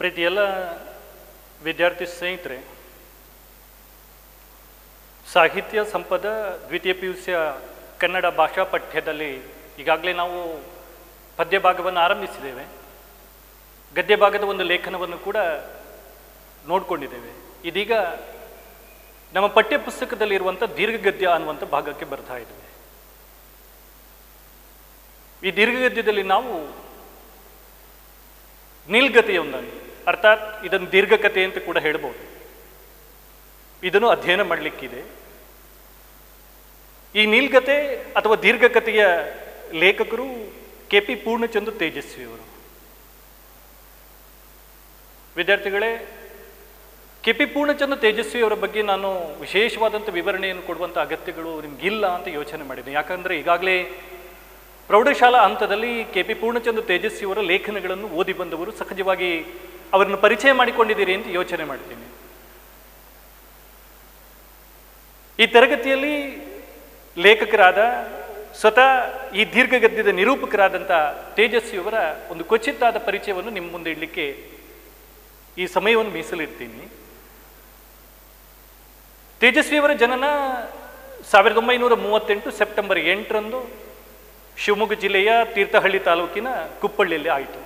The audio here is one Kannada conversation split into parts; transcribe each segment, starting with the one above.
ಪ್ರೀತಿ ಎಲ್ಲ ವಿದ್ಯಾರ್ಥಿ ಸ್ನೇಹಿತರೆ ಸಾಹಿತ್ಯ ಸಂಪದ ದ್ವಿತೀಯ ಪಿ ಯು ಸಿಯ ಕನ್ನಡ ಭಾಷಾ ಪಠ್ಯದಲ್ಲಿ ಈಗಾಗಲೇ ನಾವು ಪದ್ಯ ಭಾಗವನ್ನು ಆರಂಭಿಸಿದ್ದೇವೆ ಗದ್ಯ ಭಾಗದ ಒಂದು ಲೇಖನವನ್ನು ಕೂಡ ನೋಡಿಕೊಂಡಿದ್ದೇವೆ ಇದೀಗ ನಮ್ಮ ಪಠ್ಯ ಪುಸ್ತಕದಲ್ಲಿರುವಂಥ ದೀರ್ಘಗದ್ಯ ಅನ್ನುವಂಥ ಭಾಗಕ್ಕೆ ಬರ್ತಾ ಇದ್ದೇವೆ ಈ ದೀರ್ಘಗದ್ಯದಲ್ಲಿ ನಾವು ನೀಲ್ಗತೆಯೊಂದನ್ನು ಅರ್ಥಾತ್ ಇದನ್ನು ದೀರ್ಘಕತೆ ಅಂತ ಕೂಡ ಹೇಳ್ಬೋದು ಇದನ್ನು ಅಧ್ಯಯನ ಮಾಡಲಿಕ್ಕಿದೆ ಈ ನೀಲ್ಗತೆ ಅಥವಾ ದೀರ್ಘಕತೆಯ ಲೇಖಕರು ಕೆ ಪಿ ಪೂರ್ಣಚಂದ್ರ ತೇಜಸ್ವಿಯವರು ವಿದ್ಯಾರ್ಥಿಗಳೇ ಕೆ ಪಿ ಪೂರ್ಣಚಂದ್ರ ತೇಜಸ್ವಿಯವರ ಬಗ್ಗೆ ನಾನು ವಿಶೇಷವಾದಂಥ ವಿವರಣೆಯನ್ನು ಕೊಡುವಂಥ ಅಗತ್ಯಗಳು ನಿಮಗಿಲ್ಲ ಅಂತ ಯೋಚನೆ ಮಾಡಿದ್ದೀನಿ ಯಾಕಂದರೆ ಈಗಾಗಲೇ ಪ್ರೌಢಶಾಲಾ ಹಂತದಲ್ಲಿ ಕೆ ಪಿ ಪೂರ್ಣಚಂದ್ರ ತೇಜಸ್ವಿಯವರ ಲೇಖನಗಳನ್ನು ಓದಿ ಬಂದವರು ಸಹಜವಾಗಿ ಅವರನ್ನು ಪರಿಚಯ ಮಾಡಿಕೊಂಡಿದ್ದೀರಿ ಅಂತ ಯೋಚನೆ ಮಾಡ್ತೀನಿ ಈ ತರಗತಿಯಲ್ಲಿ ಲೇಖಕರಾದ ಸ್ವತಃ ಈ ದೀರ್ಘಗದ್ಯದ ನಿರೂಪಕರಾದಂಥ ತೇಜಸ್ವಿಯವರ ಒಂದು ಕ್ವಚಿತ್ತಾದ ಪರಿಚಯವನ್ನು ನಿಮ್ಮ ಮುಂದೆ ಇಡಲಿಕ್ಕೆ ಈ ಸಮಯವನ್ನು ಮೀಸಲಿಡ್ತೀನಿ ತೇಜಸ್ವಿಯವರ ಜನನ ಸಾವಿರದ ಒಂಬೈನೂರ ಮೂವತ್ತೆಂಟು ಸೆಪ್ಟೆಂಬರ್ ಎಂಟರಂದು ಶಿವಮೊಗ್ಗ ಜಿಲ್ಲೆಯ ತೀರ್ಥಹಳ್ಳಿ ತಾಲೂಕಿನ ಕುಪ್ಪಳ್ಳಿಯಲ್ಲಿ ಆಯಿತು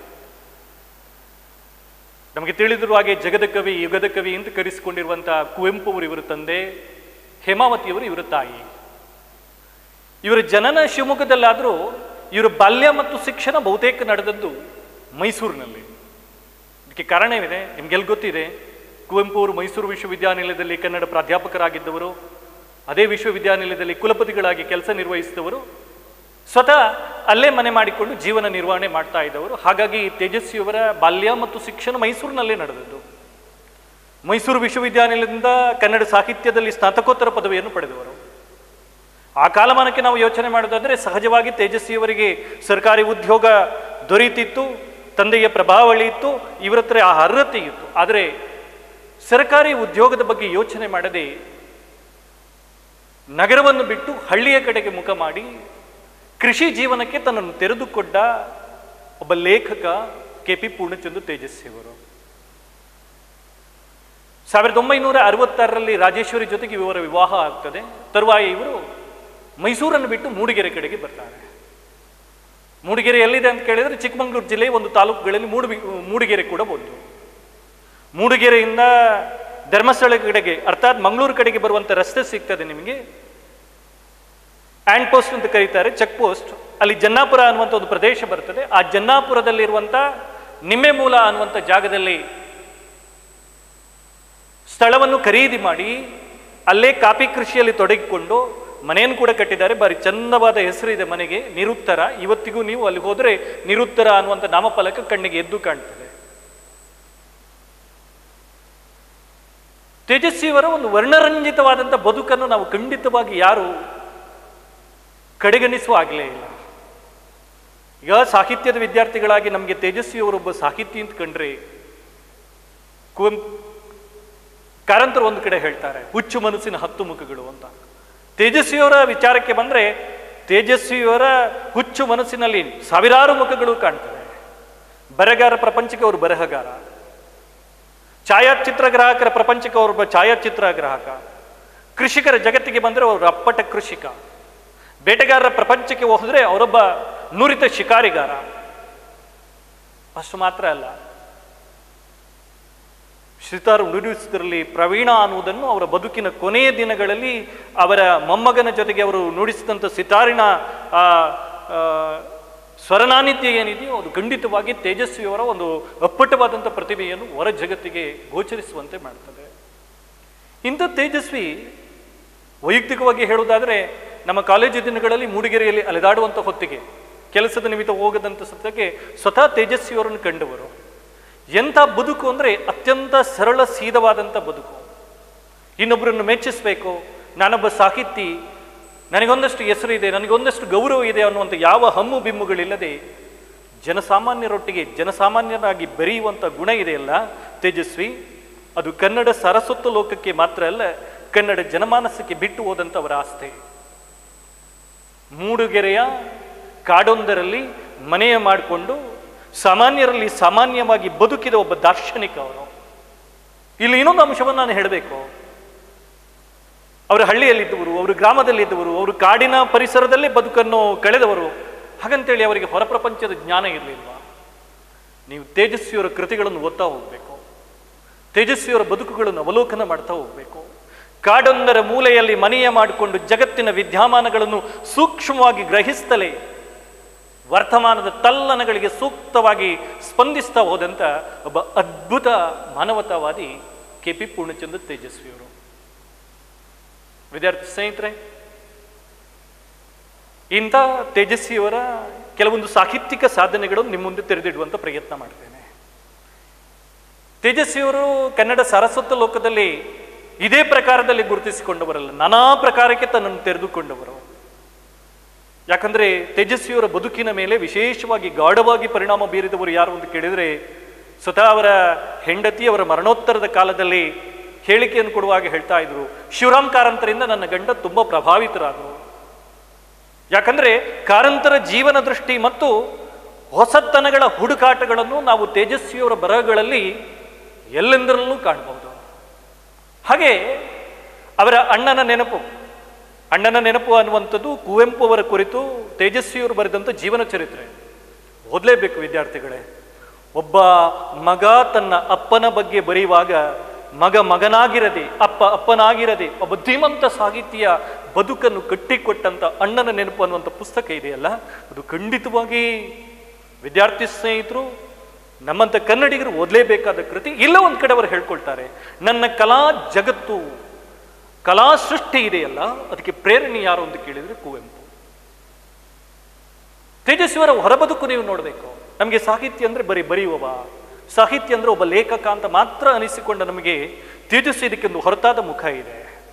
ನಮಗೆ ತಿಳಿದಿರುವ ಹಾಗೆ ಜಗದ ಕವಿ ಯುಗದ ಕವಿ ಅಂತ ಕರೆಸಿಕೊಂಡಿರುವಂತಹ ಕುವೆಂಪು ಅವರು ಇವರ ತಂದೆ ಹೇಮಾವತಿಯವರು ಇವರ ತಾಯಿ ಇವರ ಜನನ ಶಿವಮೊಗ್ಗದಲ್ಲಾದರೂ ಇವರ ಬಾಲ್ಯ ಮತ್ತು ಶಿಕ್ಷಣ ಬಹುತೇಕ ನಡೆದದ್ದು ಮೈಸೂರಿನಲ್ಲಿ ಇದಕ್ಕೆ ಕಾರಣವಿದೆ ನಿಮ್ಗೆಲ್ಲ ಗೊತ್ತಿದೆ ಕುವೆಂಪು ಅವರು ಮೈಸೂರು ವಿಶ್ವವಿದ್ಯಾನಿಲಯದಲ್ಲಿ ಕನ್ನಡ ಪ್ರಾಧ್ಯಾಪಕರಾಗಿದ್ದವರು ಅದೇ ವಿಶ್ವವಿದ್ಯಾನಿಲಯದಲ್ಲಿ ಕುಲಪತಿಗಳಾಗಿ ಕೆಲಸ ನಿರ್ವಹಿಸಿದವರು ಸ್ವತಃ ಅಲ್ಲೇ ಮನೆ ಮಾಡಿಕೊಂಡು ಜೀವನ ನಿರ್ವಹಣೆ ಮಾಡ್ತಾ ಇದ್ದವರು ಹಾಗಾಗಿ ತೇಜಸ್ವಿಯವರ ಬಾಲ್ಯ ಮತ್ತು ಶಿಕ್ಷಣ ಮೈಸೂರಿನಲ್ಲೇ ನಡೆದದ್ದು ಮೈಸೂರು ವಿಶ್ವವಿದ್ಯಾನಿಲಯದಿಂದ ಕನ್ನಡ ಸಾಹಿತ್ಯದಲ್ಲಿ ಸ್ನಾತಕೋತ್ತರ ಪದವಿಯನ್ನು ಪಡೆದವರು ಆ ಕಾಲಮಾನಕ್ಕೆ ನಾವು ಯೋಚನೆ ಮಾಡೋದಾದರೆ ಸಹಜವಾಗಿ ತೇಜಸ್ವಿಯವರಿಗೆ ಸರ್ಕಾರಿ ಉದ್ಯೋಗ ದೊರೀತಿತ್ತು ತಂದೆಯ ಪ್ರಭಾವಳಿ ಇತ್ತು ಇವರ ಹತ್ರ ಆ ಅರ್ಹತೆ ಇತ್ತು ಆದರೆ ಸರ್ಕಾರಿ ಉದ್ಯೋಗದ ಬಗ್ಗೆ ಯೋಚನೆ ಮಾಡದೆ ನಗರವನ್ನು ಬಿಟ್ಟು ಹಳ್ಳಿಯ ಕಡೆಗೆ ಮುಖ ಮಾಡಿ ಕೃಷಿ ಜೀವನಕ್ಕೆ ತನ್ನನ್ನು ತೆರೆದುಕೊಂಡ ಒಬ್ಬ ಲೇಖಕ ಕೆ ಪಿ ಪೂರ್ಣಚಂದ್ರ ತೇಜಸ್ವಿಯವರು ಸಾವಿರದ ಒಂಬೈನೂರ ಅರವತ್ತಾರರಲ್ಲಿ ರಾಜೇಶ್ವರಿ ಜೊತೆಗೆ ಇವರ ವಿವಾಹ ಆಗ್ತದೆ ತರುವಾಯ ಇವರು ಮೈಸೂರನ್ನು ಬಿಟ್ಟು ಮೂಡಿಗೆರೆ ಕಡೆಗೆ ಬರ್ತಾರೆ ಮೂಡಿಗೆರೆ ಎಲ್ಲಿದೆ ಅಂತ ಕೇಳಿದ್ರೆ ಚಿಕ್ಕಮಗಳೂರು ಜಿಲ್ಲೆಯ ಒಂದು ತಾಲೂಕುಗಳಲ್ಲಿ ಮೂಡು ಮೂಡಿಗೆರೆ ಕೂಡ ಒಂದು ಮೂಡಿಗೆರೆಯಿಂದ ಧರ್ಮಸ್ಥಳ ಕಡೆಗೆ ಅರ್ಥಾತ್ ಮಂಗಳೂರು ಕಡೆಗೆ ಬರುವಂಥ ರಸ್ತೆ ಸಿಗ್ತದೆ ನಿಮಗೆ ಹ್ಯಾಂಡ್ ಪೋಸ್ಟ್ ಅಂತ ಕರೀತಾರೆ ಚೆಕ್ ಪೋಸ್ಟ್ ಅಲ್ಲಿ ಜನ್ನಾಪುರ ಅನ್ನುವಂಥ ಒಂದು ಪ್ರದೇಶ ಬರ್ತದೆ ಆ ಜನ್ನಾಪುರದಲ್ಲಿರುವಂಥ ನಿಮ್ಮೆ ಮೂಲ ಅನ್ನುವಂಥ ಜಾಗದಲ್ಲಿ ಸ್ಥಳವನ್ನು ಖರೀದಿ ಮಾಡಿ ಅಲ್ಲೇ ಕಾಫಿ ಕೃಷಿಯಲ್ಲಿ ತೊಡಗಿಕೊಂಡು ಮನೆಯನ್ನು ಕೂಡ ಕಟ್ಟಿದ್ದಾರೆ ಬಾರಿ ಚಂದವಾದ ಹೆಸರು ಇದೆ ಮನೆಗೆ ನಿರುತ್ತರ ಇವತ್ತಿಗೂ ನೀವು ಅಲ್ಲಿ ಹೋದರೆ ನಿರುತ್ತರ ಅನ್ನುವಂಥ ನಾಮಫಲಕ ಕಣ್ಣಿಗೆ ಎದ್ದು ಕಾಣ್ತದೆ ತೇಜಸ್ವಿಯವರ ಒಂದು ವರ್ಣರಂಜಿತವಾದಂಥ ಬದುಕನ್ನು ನಾವು ಖಂಡಿತವಾಗಿ ಯಾರು ಕಡೆಗಣಿಸುವ ಆಗಲೇ ಇಲ್ಲ ಈಗ ಸಾಹಿತ್ಯದ ವಿದ್ಯಾರ್ಥಿಗಳಾಗಿ ನಮಗೆ ತೇಜಸ್ವಿಯವರೊಬ್ಬ ಸಾಹಿತಿ ಅಂತ ಕಂಡ್ರೆ ಕುವೆಂಪು ಕಾರಂತರು ಒಂದು ಕಡೆ ಹೇಳ್ತಾರೆ ಹುಚ್ಚು ಮನಸ್ಸಿನ ಹತ್ತು ಮುಖಗಳು ಅಂತ ತೇಜಸ್ವಿಯವರ ವಿಚಾರಕ್ಕೆ ಬಂದರೆ ತೇಜಸ್ವಿಯವರ ಹುಚ್ಚು ಮನಸ್ಸಿನಲ್ಲಿ ಸಾವಿರಾರು ಮುಖಗಳು ಕಾಣ್ತವೆ ಬರಗಾರ ಪ್ರಪಂಚಕ್ಕೆ ಅವರು ಬರಹಗಾರ ಛಾಯಾಚಿತ್ರ ಗ್ರಾಹಕರ ಪ್ರಪಂಚಕ್ಕೆ ಅವರೊಬ್ಬ ಛಾಯಾಚಿತ್ರ ಗ್ರಾಹಕ ಕೃಷಿಕರ ಜಗತ್ತಿಗೆ ಬಂದರೆ ಅವರು ಅಪ್ಪಟ ಕೃಷಿಕ ಬೇಟೆಗಾರರ ಪ್ರಪಂಚಕ್ಕೆ ಹೋದರೆ ಅವರೊಬ್ಬ ನುರಿತ ಶಿಕಾರಿಗಾರ ಅಷ್ಟು ಮಾತ್ರ ಅಲ್ಲ ಶ್ರೀತಾರು ನುಡಿಸುವುದರಲ್ಲಿ ಪ್ರವೀಣ ಅನ್ನುವುದನ್ನು ಅವರ ಬದುಕಿನ ಕೊನೆಯ ದಿನಗಳಲ್ಲಿ ಅವರ ಮೊಮ್ಮಗನ ಜೊತೆಗೆ ಅವರು ನುಡಿಸಿದಂಥ ಸಿತಾರಿನ ಆ, ಆ, ಸ್ವರನಾನಿಧ್ಯ ಏನಿದೆಯೋ ಅದು ಖಂಡಿತವಾಗಿ ತೇಜಸ್ವಿಯವರ ಒಂದು ಅಪ್ಪಟವಾದಂಥ ಪ್ರತಿಭೆಯನ್ನು ಹೊರ ಜಗತ್ತಿಗೆ ಗೋಚರಿಸುವಂತೆ ಮಾಡ್ತದೆ ಇಂಥ ತೇಜಸ್ವಿ ವೈಯಕ್ತಿಕವಾಗಿ ಹೇಳುವುದಾದರೆ ನಮ್ಮ ಕಾಲೇಜು ದಿನಗಳಲ್ಲಿ ಮೂಡಿಗೆರೆಯಲ್ಲಿ ಅಲೆದಾಡುವಂಥ ಹೊತ್ತಿಗೆ ಕೆಲಸದ ನಿಮಿತ್ತ ಹೋಗದಂಥ ಸತ್ಯಕ್ಕೆ ಸ್ವತಃ ತೇಜಸ್ವಿಯವರನ್ನು ಕಂಡವರು ಎಂಥ ಬದುಕು ಅಂದರೆ ಅತ್ಯಂತ ಸರಳ ಸೀದವಾದಂಥ ಬದುಕು ಇನ್ನೊಬ್ಬರನ್ನು ಮೆಚ್ಚಿಸಬೇಕು ನಾನೊಬ್ಬ ಸಾಹಿತಿ ನನಗೊಂದಷ್ಟು ಹೆಸರು ಇದೆ ನನಗೊಂದಷ್ಟು ಗೌರವ ಇದೆ ಅನ್ನುವಂಥ ಯಾವ ಹಮ್ಮು ಬಿಮ್ಮುಗಳಿಲ್ಲದೆ ಜನಸಾಮಾನ್ಯರೊಟ್ಟಿಗೆ ಜನಸಾಮಾನ್ಯರಾಗಿ ಬೆರೆಯುವಂಥ ಗುಣ ಇದೆಯಲ್ಲ ತೇಜಸ್ವಿ ಅದು ಕನ್ನಡ ಸರಸ್ವತ ಲೋಕಕ್ಕೆ ಮಾತ್ರ ಅಲ್ಲ ಕನ್ನಡ ಜನಮಾನಸಕ್ಕೆ ಬಿಟ್ಟು ಹೋದಂಥವರ ಆಸ್ತೆ ಮೂಡುಗೆರೆಯ ಕಾಡೊಂದರಲ್ಲಿ ಮನೆಯ ಮಾಡಿಕೊಂಡು ಸಾಮಾನ್ಯರಲ್ಲಿ ಸಾಮಾನ್ಯವಾಗಿ ಬದುಕಿದ ಒಬ್ಬ ದಾರ್ಶನಿಕ ಅವರು ಇಲ್ಲಿ ಇನ್ನೊಂದು ಅಂಶವನ್ನು ನಾನು ಹೇಳಬೇಕು ಅವರು ಹಳ್ಳಿಯಲ್ಲಿದ್ದವರು ಅವರು ಗ್ರಾಮದಲ್ಲಿದ್ದವರು ಅವರು ಕಾಡಿನ ಪರಿಸರದಲ್ಲೇ ಬದುಕನ್ನು ಕಳೆದವರು ಹಾಗಂತೇಳಿ ಅವರಿಗೆ ಹೊರ ಪ್ರಪಂಚದ ಜ್ಞಾನ ಇರಲಿಲ್ವಾ ನೀವು ತೇಜಸ್ವಿಯವರ ಕೃತಿಗಳನ್ನು ಓದ್ತಾ ಹೋಗಬೇಕು ತೇಜಸ್ವಿಯವರ ಬದುಕುಗಳನ್ನು ಅವಲೋಕನ ಮಾಡ್ತಾ ಹೋಗಬೇಕು ಕಾಡೊಂದರ ಮೂಲೆಯಲ್ಲಿ ಮನೆಯ ಮಾಡಿಕೊಂಡು ಜಗತ್ತಿನ ವಿದ್ಯಮಾನಗಳನ್ನು ಸೂಕ್ಷ್ಮವಾಗಿ ಗ್ರಹಿಸ್ತಲೇ ವರ್ತಮಾನದ ತಲ್ಲನಗಳಿಗೆ ಸೂಕ್ತವಾಗಿ ಸ್ಪಂದಿಸ್ತಾ ಹೋದಂಥ ಒಬ್ಬ ಅದ್ಭುತ ಮಾನವತಾವಾದಿ ಕೆ ಪಿ ಪೂರ್ಣಚಂದ್ರ ತೇಜಸ್ವಿಯವರು ವಿದ್ಯಾರ್ಥಿ ಸ್ನೇಹಿತರೆ ಇಂಥ ತೇಜಸ್ವಿಯವರ ಕೆಲವೊಂದು ಸಾಹಿತ್ಯಿಕ ಸಾಧನೆಗಳನ್ನು ನಿಮ್ಮ ಮುಂದೆ ತೆರೆದಿಡುವಂಥ ಪ್ರಯತ್ನ ಮಾಡ್ತೇನೆ ತೇಜಸ್ವಿಯವರು ಕನ್ನಡ ಸಾರಸ್ವತ ಲೋಕದಲ್ಲಿ ಇದೇ ಪ್ರಕಾರದಲ್ಲಿ ಗುರುತಿಸಿಕೊಂಡವರಲ್ಲ ನಾನಾ ಪ್ರಕಾರಕ್ಕೆ ತನ್ನನ್ನು ತೆರೆದುಕೊಂಡವರು ಯಾಕಂದ್ರೆ ತೇಜಸ್ವಿಯವರ ಬದುಕಿನ ಮೇಲೆ ವಿಶೇಷವಾಗಿ ಗಾಢವಾಗಿ ಪರಿಣಾಮ ಬೀರಿದವರು ಯಾರು ಅಂತ ಕೇಳಿದರೆ ಸ್ವತಃ ಅವರ ಹೆಂಡತಿ ಅವರ ಮರಣೋತ್ತರದ ಕಾಲದಲ್ಲಿ ಹೇಳಿಕೆಯನ್ನು ಕೊಡುವಾಗ ಹೇಳ್ತಾ ಇದ್ರು ಶಿವರಾಮ್ ಕಾರಂತರಿಂದ ನನ್ನ ಗಂಡ ತುಂಬ ಪ್ರಭಾವಿತರಾದರು ಯಾಕಂದ್ರೆ ಕಾರಂತರ ಜೀವನ ದೃಷ್ಟಿ ಮತ್ತು ಹೊಸತನಗಳ ಹುಡುಕಾಟಗಳನ್ನು ನಾವು ತೇಜಸ್ವಿಯವರ ಬರಹಗಳಲ್ಲಿ ಎಲ್ಲೆಂದರಲ್ಲೂ ಕಾಣಬಹುದು ಹಾಗೆ ಅವರ ಅಣ್ಣನ ನೆನಪು ಅಣ್ಣನ ನೆನಪು ಅನ್ನುವಂಥದ್ದು ಕುವೆಂಪು ಅವರ ಕುರಿತು ತೇಜಸ್ವಿಯವರು ಬರೆದಂಥ ಜೀವನ ಚರಿತ್ರೆ ಓದಲೇಬೇಕು ವಿದ್ಯಾರ್ಥಿಗಳೇ ಒಬ್ಬ ಮಗ ತನ್ನ ಅಪ್ಪನ ಬಗ್ಗೆ ಬರೆಯುವಾಗ ಮಗ ಮಗನಾಗಿರದೆ ಅಪ್ಪ ಅಪ್ಪನಾಗಿರದೆ ಒಬ್ಬ ಧೀಮಂತ ಸಾಹಿತ್ಯ ಬದುಕನ್ನು ಕಟ್ಟಿಕೊಟ್ಟಂತ ಅಣ್ಣನ ನೆನಪು ಅನ್ನುವಂಥ ಪುಸ್ತಕ ಇದೆಯಲ್ಲ ಅದು ಖಂಡಿತವಾಗಿ ವಿದ್ಯಾರ್ಥಿ ಸ್ನೇಹಿತರು ನಮ್ಮಂಥ ಕನ್ನಡಿಗರು ಓದಲೇಬೇಕಾದ ಕೃತಿ ಇಲ್ಲ ಒಂದು ಕಡೆ ಅವರು ಹೇಳ್ಕೊಳ್ತಾರೆ ನನ್ನ ಕಲಾ ಜಗತ್ತು ಕಲಾ ಸೃಷ್ಟಿ ಇದೆಯಲ್ಲ ಅದಕ್ಕೆ ಪ್ರೇರಣೆ ಯಾರು ಅಂತ ಕೇಳಿದ್ರೆ ಕುವೆಂಪು ತೇಜಸ್ವಿಯವರ ಹೊರಬದುಕು ನೀವು ನೋಡಬೇಕು ನಮಗೆ ಸಾಹಿತ್ಯ ಅಂದ್ರೆ ಬರೀ ಬರೆಯುವವ ಸಾಹಿತ್ಯ ಅಂದ್ರೆ ಒಬ್ಬ ಲೇಖಕ ಅಂತ ಮಾತ್ರ ಅನಿಸಿಕೊಂಡ ನಮಗೆ ತೇಜಸ್ವಿ ಇದಕ್ಕೊಂದು ಹೊರತಾದ ಮುಖ ಇದೆ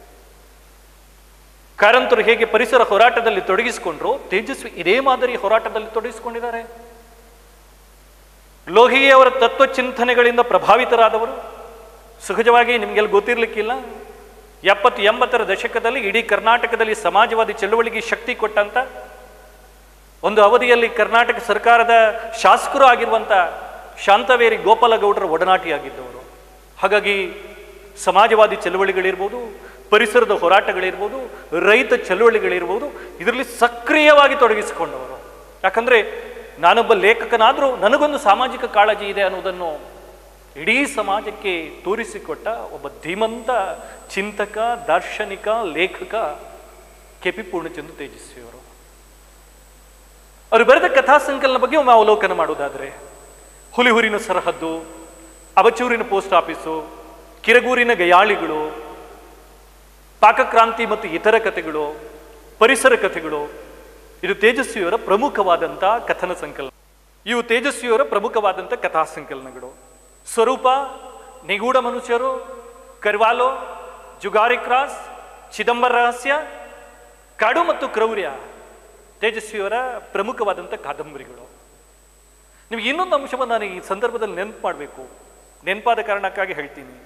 ಕಾರಂತರು ಹೇಗೆ ಪರಿಸರ ಹೋರಾಟದಲ್ಲಿ ತೊಡಗಿಸಿಕೊಂಡ್ರು ತೇಜಸ್ವಿ ಇದೇ ಮಾದರಿ ಹೋರಾಟದಲ್ಲಿ ತೊಡಗಿಸಿಕೊಂಡಿದ್ದಾರೆ ಲೋಹಿಯವರ ತತ್ವ ಚಿಂತನೆಗಳಿಂದ ಪ್ರಭಾವಿತರಾದವರು ಸಹಜವಾಗಿ ನಿಮಗೆಲ್ಲ ಗೊತ್ತಿರ್ಲಿಕ್ಕಿಲ್ಲ ಎಪ್ಪತ್ತು ಎಂಬತ್ತರ ದಶಕದಲ್ಲಿ ಇಡೀ ಕರ್ನಾಟಕದಲ್ಲಿ ಸಮಾಜವಾದಿ ಚಳುವಳಿಗೆ ಶಕ್ತಿ ಕೊಟ್ಟಂತ ಒಂದು ಅವಧಿಯಲ್ಲಿ ಕರ್ನಾಟಕ ಸರ್ಕಾರದ ಶಾಸಕರು ಆಗಿರುವಂಥ ಶಾಂತವೇರಿ ಗೋಪಾಲಗೌಡರ ಒಡನಾಟಿಯಾಗಿದ್ದವರು ಹಾಗಾಗಿ ಸಮಾಜವಾದಿ ಚಳುವಳಿಗಳಿರ್ಬೋದು ಪರಿಸರದ ಹೋರಾಟಗಳಿರ್ಬೋದು ರೈತ ಚಳುವಳಿಗಳಿರ್ಬೋದು ಇದರಲ್ಲಿ ಸಕ್ರಿಯವಾಗಿ ತೊಡಗಿಸಿಕೊಂಡವರು ಯಾಕಂದ್ರೆ ನಾನೊಬ್ಬ ಲೇಖಕನಾದರೂ ನನಗೊಂದು ಸಾಮಾಜಿಕ ಕಾಳಜಿ ಇದೆ ಅನ್ನೋದನ್ನು ಇಡೀ ಸಮಾಜಕ್ಕೆ ತೋರಿಸಿಕೊಟ್ಟ ಒಬ್ಬ ಧೀಮಂತ ಚಿಂತಕ ದಾರ್ಶನಿಕ ಲೇಖಕ ಕೆ ಪಿ ಪೂರ್ಣಚಂದ್ರ ತೇಜಸ್ವಿಯವರು ಅವರು ಬರೆದ ಕಥಾ ಸಂಕಲನ ಬಗ್ಗೆ ಒಮ್ಮೆ ಅವಲೋಕನ ಮಾಡುವುದಾದರೆ ಹುಲಿಹುರಿನ ಸರಹದ್ದು ಅವಚೂರಿನ ಪೋಸ್ಟ್ ಆಫೀಸು ಕಿರಗೂರಿನ ಗಯಾಳಿಗಳು ಪಾಕಕ್ರಾಂತಿ ಮತ್ತು ಇತರ ಕಥೆಗಳು ಪರಿಸರ ಕಥೆಗಳು ಇದು ತೇಜಸ್ವಿಯವರ ಪ್ರಮುಖವಾದಂಥ ಕಥನ ಸಂಕಲನ ಇವು ತೇಜಸ್ವಿಯವರ ಪ್ರಮುಖವಾದಂಥ ಕಥಾ ಸಂಕಲನಗಳು ಸ್ವರೂಪ ನಿಗೂಢ ಮನುಷ್ಯರು ಕರ್ವಾಲೋ ಜುಗಾರಿ ಕ್ರಾಸ್ ಚಿದಂಬರ ರಹಸ್ಯ ಕಾಡು ಮತ್ತು ಕ್ರೌರ್ಯ ತೇಜಸ್ವಿಯವರ ಪ್ರಮುಖವಾದಂಥ ಕಾದಂಬರಿಗಳು ನಿಮ್ಗೆ ಇನ್ನೊಂದು ಅಂಶವನ್ನು ನಾನು ಈ ಸಂದರ್ಭದಲ್ಲಿ ನೆನಪು ಮಾಡಬೇಕು ನೆನಪಾದ ಕಾರಣಕ್ಕಾಗಿ ಹೇಳ್ತೀನಿ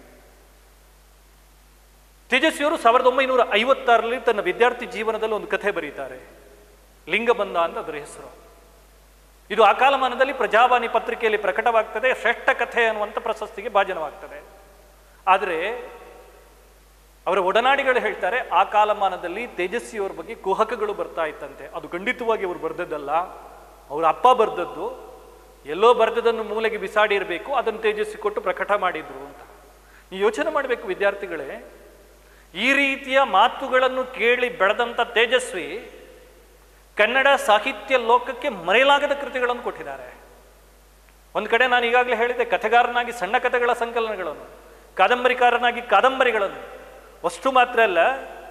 ತೇಜಸ್ವಿಯವರು ಸಾವಿರದ ಒಂಬೈನೂರ ಐವತ್ತಾರರಲ್ಲಿ ತನ್ನ ವಿದ್ಯಾರ್ಥಿ ಜೀವನದಲ್ಲಿ ಒಂದು ಕಥೆ ಬರೀತಾರೆ ಲಿಂಗಬಂಧ ಅಂತ ಅದರ ಹೆಸರು ಇದು ಆ ಕಾಲಮಾನದಲ್ಲಿ ಪ್ರಜಾವಾಣಿ ಪತ್ರಿಕೆಯಲ್ಲಿ ಪ್ರಕಟವಾಗ್ತದೆ ಶ್ರೇಷ್ಠ ಕಥೆ ಅನ್ನುವಂಥ ಪ್ರಶಸ್ತಿಗೆ ಭಾಜನವಾಗ್ತದೆ ಆದರೆ ಅವರ ಒಡನಾಡಿಗಳು ಹೇಳ್ತಾರೆ ಆ ಕಾಲಮಾನದಲ್ಲಿ ತೇಜಸ್ವಿಯವರ ಬಗ್ಗೆ ಕುಹಕಗಳು ಬರ್ತಾ ಇತ್ತಂತೆ ಅದು ಖಂಡಿತವಾಗಿ ಅವರು ಬರೆದದ್ದಲ್ಲ ಅವರ ಅಪ್ಪ ಬರೆದದ್ದು ಎಲ್ಲೋ ಬರೆದದನ್ನು ಮೂಲೆಗೆ ಬಿಸಾಡಿ ಇರಬೇಕು ಅದನ್ನು ತೇಜಸ್ವಿ ಕೊಟ್ಟು ಪ್ರಕಟ ಮಾಡಿದ್ರು ಅಂತ ನೀವು ಯೋಚನೆ ಮಾಡಬೇಕು ವಿದ್ಯಾರ್ಥಿಗಳೇ ಈ ರೀತಿಯ ಮಾತುಗಳನ್ನು ಕೇಳಿ ಬೆಳೆದಂಥ ತೇಜಸ್ವಿ ಕನ್ನಡ ಸಾಹಿತ್ಯ ಲೋಕಕ್ಕೆ ಮರೆಯಲಾಗದ ಕೃತಿಗಳನ್ನು ಕೊಟ್ಟಿದ್ದಾರೆ ಒಂದು ಕಡೆ ನಾನು ಈಗಾಗಲೇ ಹೇಳಿದೆ ಕಥೆಗಾರನಾಗಿ ಸಣ್ಣ ಕಥೆಗಳ ಸಂಕಲನಗಳನ್ನು ಕಾದಂಬರಿಕಾರನಾಗಿ ಕಾದಂಬರಿಗಳನ್ನು ಅಷ್ಟು ಮಾತ್ರ ಅಲ್ಲ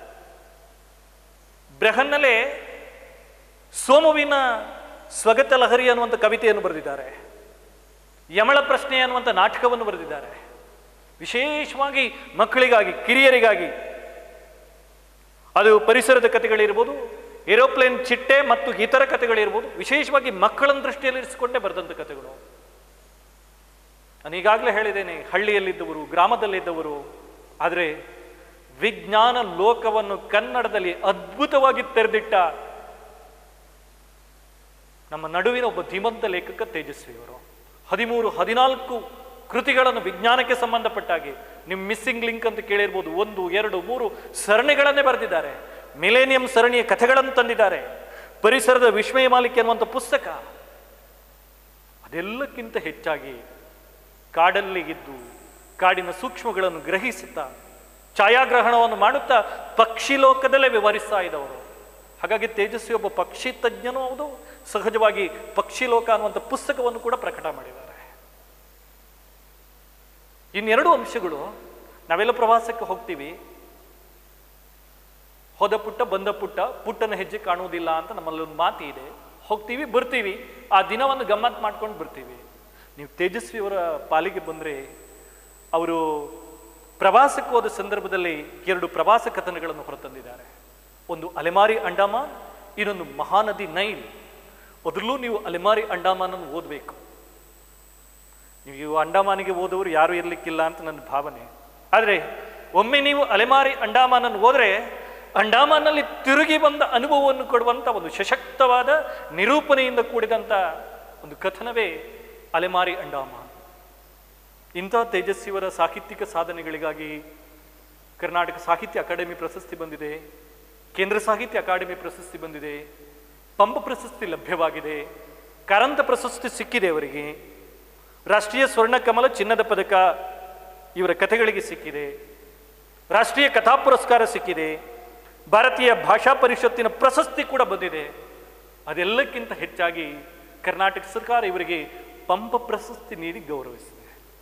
ಬೃಹನ್ನಲೆ ಸೋಮುವಿನ ಸ್ವಗತ ಲಹರಿ ಅನ್ನುವಂಥ ಕವಿತೆಯನ್ನು ಬರೆದಿದ್ದಾರೆ ಯಮಳ ಪ್ರಶ್ನೆ ಅನ್ನುವಂಥ ನಾಟಕವನ್ನು ಬರೆದಿದ್ದಾರೆ ವಿಶೇಷವಾಗಿ ಮಕ್ಕಳಿಗಾಗಿ ಕಿರಿಯರಿಗಾಗಿ ಅದು ಪರಿಸರದ ಕಥೆಗಳಿರ್ಬೋದು ಏರೋಪ್ಲೇನ್ ಚಿಟ್ಟೆ ಮತ್ತು ಇತರ ಕಥೆಗಳಿರ್ಬೋದು ವಿಶೇಷವಾಗಿ ಮಕ್ಕಳನ್ನ ದೃಷ್ಟಿಯಲ್ಲಿ ಇರಿಸಿಕೊಂಡೇ ಬರೆದಂಥ ಕಥೆಗಳು ನಾನು ಈಗಾಗಲೇ ಹೇಳಿದ್ದೇನೆ ಹಳ್ಳಿಯಲ್ಲಿದ್ದವರು ಗ್ರಾಮದಲ್ಲಿದ್ದವರು ಆದರೆ ವಿಜ್ಞಾನ ಲೋಕವನ್ನು ಕನ್ನಡದಲ್ಲಿ ಅದ್ಭುತವಾಗಿ ತೆರೆದಿಟ್ಟ ನಮ್ಮ ನಡುವಿನ ಒಬ್ಬ ಧೀಮಂತ ಲೇಖಕ ತೇಜಸ್ವಿಯವರು ಹದಿಮೂರು ಹದಿನಾಲ್ಕು ಕೃತಿಗಳನ್ನು ವಿಜ್ಞಾನಕ್ಕೆ ಸಂಬಂಧಪಟ್ಟ ಹಾಗೆ ನಿಮ್ಮ ಮಿಸ್ಸಿಂಗ್ ಲಿಂಕ್ ಅಂತ ಕೇಳಿರ್ಬೋದು ಒಂದು ಎರಡು ಮೂರು ಸರಣಿಗಳನ್ನೇ ಬರೆದಿದ್ದಾರೆ ಮಿಲೇನಿಯಂ ಸರಣಿಯ ಕಥೆಗಳನ್ನು ತಂದಿದ್ದಾರೆ ಪರಿಸರದ ವಿಸ್ಮಯ ಮಾಲಿಕೆ ಅನ್ನುವಂಥ ಪುಸ್ತಕ ಅದೆಲ್ಲಕ್ಕಿಂತ ಹೆಚ್ಚಾಗಿ ಕಾಡಲ್ಲಿ ಇದ್ದು ಕಾಡಿನ ಸೂಕ್ಷ್ಮಗಳನ್ನು ಗ್ರಹಿಸುತ್ತಾ ಛಾಯಾಗ್ರಹಣವನ್ನು ಮಾಡುತ್ತಾ ಪಕ್ಷಿ ಲೋಕದಲ್ಲೇ ವಿವರಿಸ್ತಾ ಇದ್ದವರು ಹಾಗಾಗಿ ತೇಜಸ್ವಿ ಒಬ್ಬ ಪಕ್ಷಿ ತಜ್ಞನೂ ಹೌದು ಸಹಜವಾಗಿ ಪಕ್ಷಿ ಲೋಕ ಅನ್ನುವಂಥ ಪುಸ್ತಕವನ್ನು ಕೂಡ ಪ್ರಕಟ ಮಾಡಿದ್ದಾರೆ ಇನ್ನೆರಡು ಅಂಶಗಳು ನಾವೆಲ್ಲ ಪ್ರವಾಸಕ್ಕೆ ಹೋಗ್ತೀವಿ ಹೋದ ಪುಟ್ಟ ಬಂದ ಪುಟ್ಟ ಪುಟ್ಟನ ಹೆಜ್ಜೆ ಕಾಣುವುದಿಲ್ಲ ಅಂತ ನಮ್ಮಲ್ಲಿ ಒಂದು ಮಾತು ಇದೆ ಹೋಗ್ತೀವಿ ಬರ್ತೀವಿ ಆ ದಿನವನ್ನು ಗಮ್ಮತ್ ಮಾಡ್ಕೊಂಡು ಬರ್ತೀವಿ ನೀವು ತೇಜಸ್ವಿಯವರ ಪಾಲಿಗೆ ಬಂದರೆ ಅವರು ಪ್ರವಾಸಕ್ಕೆ ಹೋದ ಸಂದರ್ಭದಲ್ಲಿ ಎರಡು ಪ್ರವಾಸ ಕಥನಗಳನ್ನು ಹೊರತಂದಿದ್ದಾರೆ ಒಂದು ಅಲೆಮಾರಿ ಅಂಡಮಾನ್ ಇನ್ನೊಂದು ಮಹಾನದಿ ನೈಲ್ ಮೊದಲು ನೀವು ಅಲೆಮಾರಿ ಅಂಡಮಾನನ್ನು ಓದಬೇಕು ನೀವು ಅಂಡಮಾನಿಗೆ ಓದೋರು ಯಾರು ಇರಲಿಕ್ಕಿಲ್ಲ ಅಂತ ನನ್ನ ಭಾವನೆ ಆದರೆ ಒಮ್ಮೆ ನೀವು ಅಲೆಮಾರಿ ಅಂಡಮಾನನ್ನು ಹೋದರೆ ಅಂಡಮಾನಲ್ಲಿ ತಿರುಗಿ ಬಂದ ಅನುಭವವನ್ನು ಕೊಡುವಂಥ ಒಂದು ಸಶಕ್ತವಾದ ನಿರೂಪಣೆಯಿಂದ ಕೂಡಿದಂಥ ಒಂದು ಕಥನವೇ ಅಲೆಮಾರಿ ಅಂಡಮಾನ್ ಇಂಥ ತೇಜಸ್ವಿಯವರ ಸಾಹಿತ್ಯಿಕ ಸಾಧನೆಗಳಿಗಾಗಿ ಕರ್ನಾಟಕ ಸಾಹಿತ್ಯ ಅಕಾಡೆಮಿ ಪ್ರಶಸ್ತಿ ಬಂದಿದೆ ಕೇಂದ್ರ ಸಾಹಿತ್ಯ ಅಕಾಡೆಮಿ ಪ್ರಶಸ್ತಿ ಬಂದಿದೆ ಪಂಪ ಪ್ರಶಸ್ತಿ ಲಭ್ಯವಾಗಿದೆ ಕಾರಂತ ಪ್ರಶಸ್ತಿ ಸಿಕ್ಕಿದೆ ಅವರಿಗೆ ರಾಷ್ಟ್ರೀಯ ಸ್ವರ್ಣ ಕಮಲ ಚಿನ್ನದ ಪದಕ ಇವರ ಕಥೆಗಳಿಗೆ ಸಿಕ್ಕಿದೆ ರಾಷ್ಟ್ರೀಯ ಕಥಾ ಪುರಸ್ಕಾರ ಸಿಕ್ಕಿದೆ ಭಾರತೀಯ ಭಾಷಾ ಪರಿಷತ್ತಿನ ಪ್ರಶಸ್ತಿ ಕೂಡ ಬಂದಿದೆ ಅದೆಲ್ಲಕ್ಕಿಂತ ಹೆಚ್ಚಾಗಿ ಕರ್ನಾಟಕ ಸರ್ಕಾರ ಇವರಿಗೆ ಪಂಪ ಪ್ರಶಸ್ತಿ ನೀಡಿ ಗೌರವಿಸಿದೆ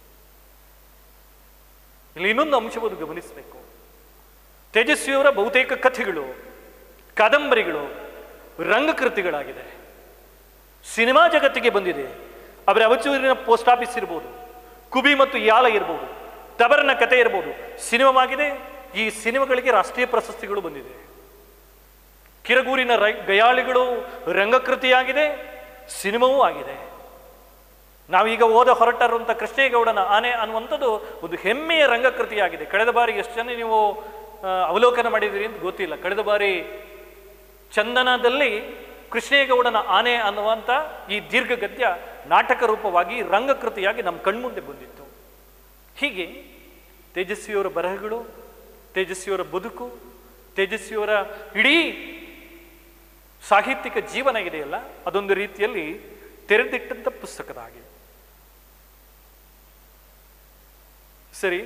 ಇಲ್ಲಿ ಇನ್ನೊಂದು ಅಂಶವನ್ನು ಗಮನಿಸಬೇಕು ತೇಜಸ್ವಿಯವರ ಬಹುತೇಕ ಕಥೆಗಳು ಕಾದಂಬರಿಗಳು ರಂಗಕೃತಿಗಳಾಗಿದೆ ಸಿನಿಮಾ ಜಗತ್ತಿಗೆ ಬಂದಿದೆ ಅವರ ಅವಚೂರಿನ ಪೋಸ್ಟ್ ಆಫೀಸ್ ಇರ್ಬೋದು ಕುಬಿ ಮತ್ತು ಯಾಲ ಇರ್ಬೋದು ತಬರನ ಕತೆ ಇರ್ಬೋದು ಸಿನಿಮಾವಾಗಿದೆ ಈ ಸಿನಿಮಾಗಳಿಗೆ ರಾಷ್ಟ್ರೀಯ ಪ್ರಶಸ್ತಿಗಳು ಬಂದಿದೆ ಕಿರಗೂರಿನ ರೈ ಗಯಾಳಿಗಳು ರಂಗಕೃತಿಯಾಗಿದೆ ಸಿನಿಮಾವೂ ಆಗಿದೆ ನಾವೀಗ ಓದ ಹೊರಟರುವಂಥ ಕೃಷ್ಣೇಗೌಡನ ಆನೆ ಅನ್ನುವಂಥದ್ದು ಒಂದು ಹೆಮ್ಮೆಯ ರಂಗಕೃತಿಯಾಗಿದೆ ಕಳೆದ ಬಾರಿ ಎಷ್ಟು ಜನ ನೀವು ಆ, ಅವಲೋಕನ ಮಾಡಿದಿರಿ ಅಂತ ಗೊತ್ತಿಲ್ಲ ಕಳೆದ ಬಾರಿ ಚಂದನದಲ್ಲಿ ಕೃಷ್ಣೇಗೌಡನ ಆನೆ ಅನ್ನುವಂಥ ಈ ದೀರ್ಘ ಗದ್ಯ ನಾಟಕ ರೂಪವಾಗಿ ರಂಗಕೃತಿಯಾಗಿ ನಮ್ಮ ಕಣ್ಮುಂದೆ ಬಂದಿತ್ತು ಹೀಗೆ ತೇಜಸ್ವಿಯವರ ಬರಹಗಳು ತೇಜಸ್ವಿಯವರ ಬದುಕು ತೇಜಸ್ವಿಯವರ ಇಡೀ ಸಾಹಿತ್ಯಿಕ ಜೀವನ ಇದೆಯಲ್ಲ ಅದೊಂದು ರೀತಿಯಲ್ಲಿ ತೆರೆದಿಟ್ಟಂಥ ಪುಸ್ತಕದ ಹಾಗೆ ಸರಿ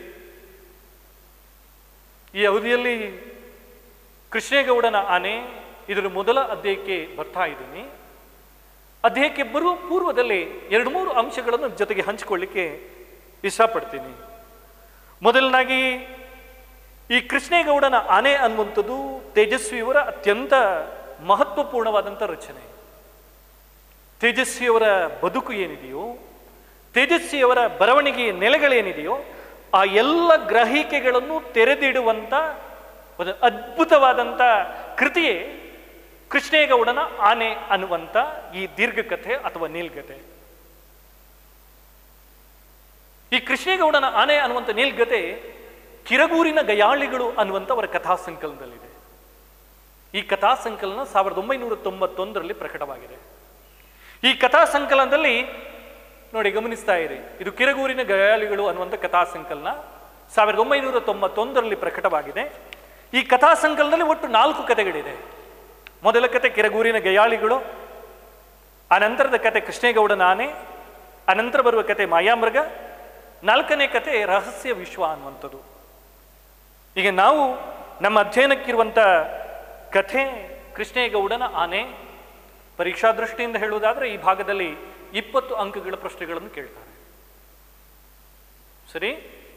ಈ ಅವಧಿಯಲ್ಲಿ ಕೃಷ್ಣೇಗೌಡನ ಆನೆ ಇದರ ಮೊದಲ ಅಧ್ಯಾಯಕ್ಕೆ ಬರ್ತಾ ಇದ್ದೀನಿ ಅಧ್ಯಾಯಕ್ಕೆ ಬರುವ ಪೂರ್ವದಲ್ಲಿ ಎರಡು ಮೂರು ಅಂಶಗಳನ್ನು ಜೊತೆಗೆ ಹಂಚಿಕೊಳ್ಳಿಕ್ಕೆ ಇಷ್ಟಪಡ್ತೀನಿ ಮೊದಲನಾಗಿ ಈ ಕೃಷ್ಣೇಗೌಡನ ಆನೆ ಅನ್ನುವಂಥದ್ದು ತೇಜಸ್ವಿಯವರ ಅತ್ಯಂತ ಮಹತ್ವಪೂರ್ಣವಾದಂಥ ರಚನೆ ತೇಜಸ್ವಿಯವರ ಬದುಕು ಏನಿದೆಯೋ ತೇಜಸ್ವಿಯವರ ಬರವಣಿಗೆಯ ನೆಲೆಗಳೇನಿದೆಯೋ ಆ ಎಲ್ಲ ಗ್ರಹಿಕೆಗಳನ್ನು ತೆರೆದಿಡುವಂಥ ಒಂದು ಅದ್ಭುತವಾದಂಥ ಕೃತಿಯೇ ಕೃಷ್ಣೇಗೌಡನ ಆನೆ ಅನ್ನುವಂಥ ಈ ದೀರ್ಘಕಥೆ ಅಥವಾ ನೀಲ್ಗತೆ ಈ ಕೃಷ್ಣೇಗೌಡನ ಆನೆ ಅನ್ನುವಂಥ ನೀಲ್ಗತೆ ಕಿರಗೂರಿನ ಗಯಾಳಿಗಳು ಅನ್ನುವಂಥ ಅವರ ಕಥಾ ಸಂಕಲನದಲ್ಲಿದೆ ಈ ಕಥಾ ಸಂಕಲನ ಸಾವಿರದ ಒಂಬೈನೂರ ತೊಂಬತ್ತೊಂದರಲ್ಲಿ ಪ್ರಕಟವಾಗಿದೆ ಈ ಕಥಾ ಸಂಕಲನದಲ್ಲಿ ನೋಡಿ ಗಮನಿಸ್ತಾ ಇರಿ ಇದು ಕಿರಗೂರಿನ ಗಯಾಳಿಗಳು ಅನ್ನುವಂಥ ಕಥಾ ಸಂಕಲನ ಸಾವಿರದ ಒಂಬೈನೂರ ತೊಂಬತ್ತೊಂದರಲ್ಲಿ ಪ್ರಕಟವಾಗಿದೆ ಈ ಕಥಾ ಸಂಕಲನದಲ್ಲಿ ಒಟ್ಟು ನಾಲ್ಕು ಕಥೆಗಳಿದೆ ಮೊದಲ ಕತೆ ಕಿರಗೂರಿನ ಗಯಾಳಿಗಳು ಅನಂತರದ ಕತೆ ಕೃಷ್ಣೇಗೌಡನ ಆನೆ ಅನಂತರ ಬರುವ ಕತೆ ಮಾಯಾಮೃಗ ನಾಲ್ಕನೇ ಕತೆ ರಹಸ್ಯ ವಿಶ್ವ ಅನ್ನುವಂಥದ್ದು ಈಗ ನಾವು ನಮ್ಮ ಅಧ್ಯಯನಕ್ಕಿರುವಂಥ ಕಥೆ ಕೃಷ್ಣೇಗೌಡನ ಆನೆ ಪರೀಕ್ಷಾ ದೃಷ್ಟಿಯಿಂದ ಹೇಳುವುದಾದ್ರೆ ಈ ಭಾಗದಲ್ಲಿ ಇಪ್ಪತ್ತು ಅಂಕಗಳ ಪ್ರಶ್ನೆಗಳನ್ನು ಕೇಳ್ತಾರೆ ಸರಿ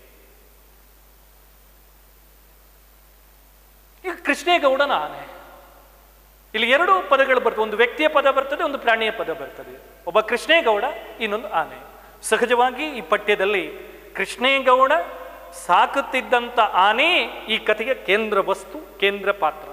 ಈಗ ಕೃಷ್ಣೇಗೌಡನ ಆನೆ ಇಲ್ಲಿ ಎರಡು ಪದಗಳು ಬರ್ತವೆ ಒಂದು ವ್ಯಕ್ತಿಯ ಪದ ಬರ್ತದೆ ಒಂದು ಪ್ರಾಣಿಯ ಪದ ಬರ್ತದೆ ಒಬ್ಬ ಕೃಷ್ಣೇಗೌಡ ಇನ್ನೊಂದು ಆನೆ ಸಹಜವಾಗಿ ಈ ಪಠ್ಯದಲ್ಲಿ ಕೃಷ್ಣೇಗೌಡ ಸಾಕುತ್ತಿದ್ದಂಥ ಆನೆ ಈ ಕಥೆಯ ಕೇಂದ್ರ ವಸ್ತು ಕೇಂದ್ರ ಪಾತ್ರ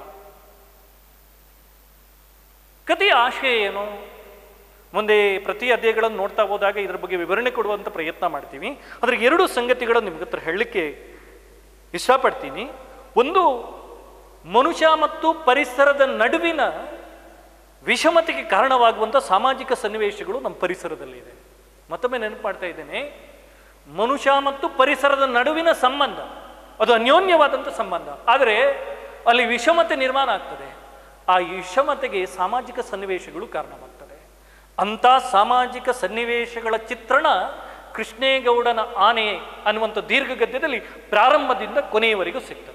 ಕಥೆಯ ಆಶಯ ಏನು ಮುಂದೆ ಪ್ರತಿ ಅಧ್ಯಾಯಗಳನ್ನು ನೋಡ್ತಾ ಹೋದಾಗ ಇದರ ಬಗ್ಗೆ ವಿವರಣೆ ಕೊಡುವಂಥ ಪ್ರಯತ್ನ ಮಾಡ್ತೀವಿ ಅದ್ರ ಎರಡು ಸಂಗತಿಗಳನ್ನು ನಿಮ್ಗೆ ಹತ್ರ ಹೇಳಲಿಕ್ಕೆ ಇಷ್ಟಪಡ್ತೀನಿ ಒಂದು ಮನುಷ್ಯ ಮತ್ತು ಪರಿಸರದ ನಡುವಿನ ವಿಷಮತೆಗೆ ಕಾರಣವಾಗುವಂಥ ಸಾಮಾಜಿಕ ಸನ್ನಿವೇಶಗಳು ನಮ್ಮ ಪರಿಸರದಲ್ಲಿದೆ ಮತ್ತೊಮ್ಮೆ ನೆನಪು ಮಾಡ್ತಾ ಇದ್ದೇನೆ ಮನುಷ್ಯ ಮತ್ತು ಪರಿಸರದ ನಡುವಿನ ಸಂಬಂಧ ಅದು ಅನ್ಯೋನ್ಯವಾದಂಥ ಸಂಬಂಧ ಆದರೆ ಅಲ್ಲಿ ವಿಷಮತೆ ನಿರ್ಮಾಣ ಆಗ್ತದೆ ಆ ವಿಷಮತೆಗೆ ಸಾಮಾಜಿಕ ಸನ್ನಿವೇಶಗಳು ಕಾರಣವಾಗ್ತದೆ ಅಂಥ ಸಾಮಾಜಿಕ ಸನ್ನಿವೇಶಗಳ ಚಿತ್ರಣ ಕೃಷ್ಣೇಗೌಡನ ಆನೆ ಅನ್ನುವಂಥ ದೀರ್ಘ ಗದ್ಯದಲ್ಲಿ ಪ್ರಾರಂಭದಿಂದ ಕೊನೆಯವರೆಗೂ ಸಿಗ್ತದೆ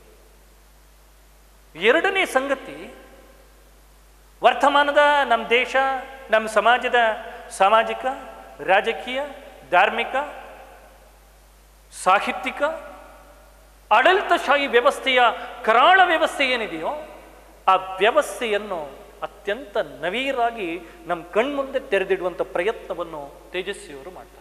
ಎರಡನೇ ಸಂಗತಿ ವರ್ತಮಾನದ ನಮ್ಮ ದೇಶ ನಮ್ಮ ಸಮಾಜದ ಸಾಮಾಜಿಕ ರಾಜಕೀಯ ಧಾರ್ಮಿಕ ಸಾಹಿತ್ಯಿಕ ಆಡಳಿತಶಾಹಿ ವ್ಯವಸ್ಥೆಯ ಕರಾಳ ವ್ಯವಸ್ಥೆ ಏನಿದೆಯೋ ಆ ವ್ಯವಸ್ಥೆಯನ್ನು ಅತ್ಯಂತ ನವೀರಾಗಿ ನಮ್ಮ ಕಣ್ಮುಂದೆ ತೆರೆದಿಡುವಂಥ ಪ್ರಯತ್ನವನ್ನು ತೇಜಸ್ವಿಯವರು ಮಾಡ್ತಾರೆ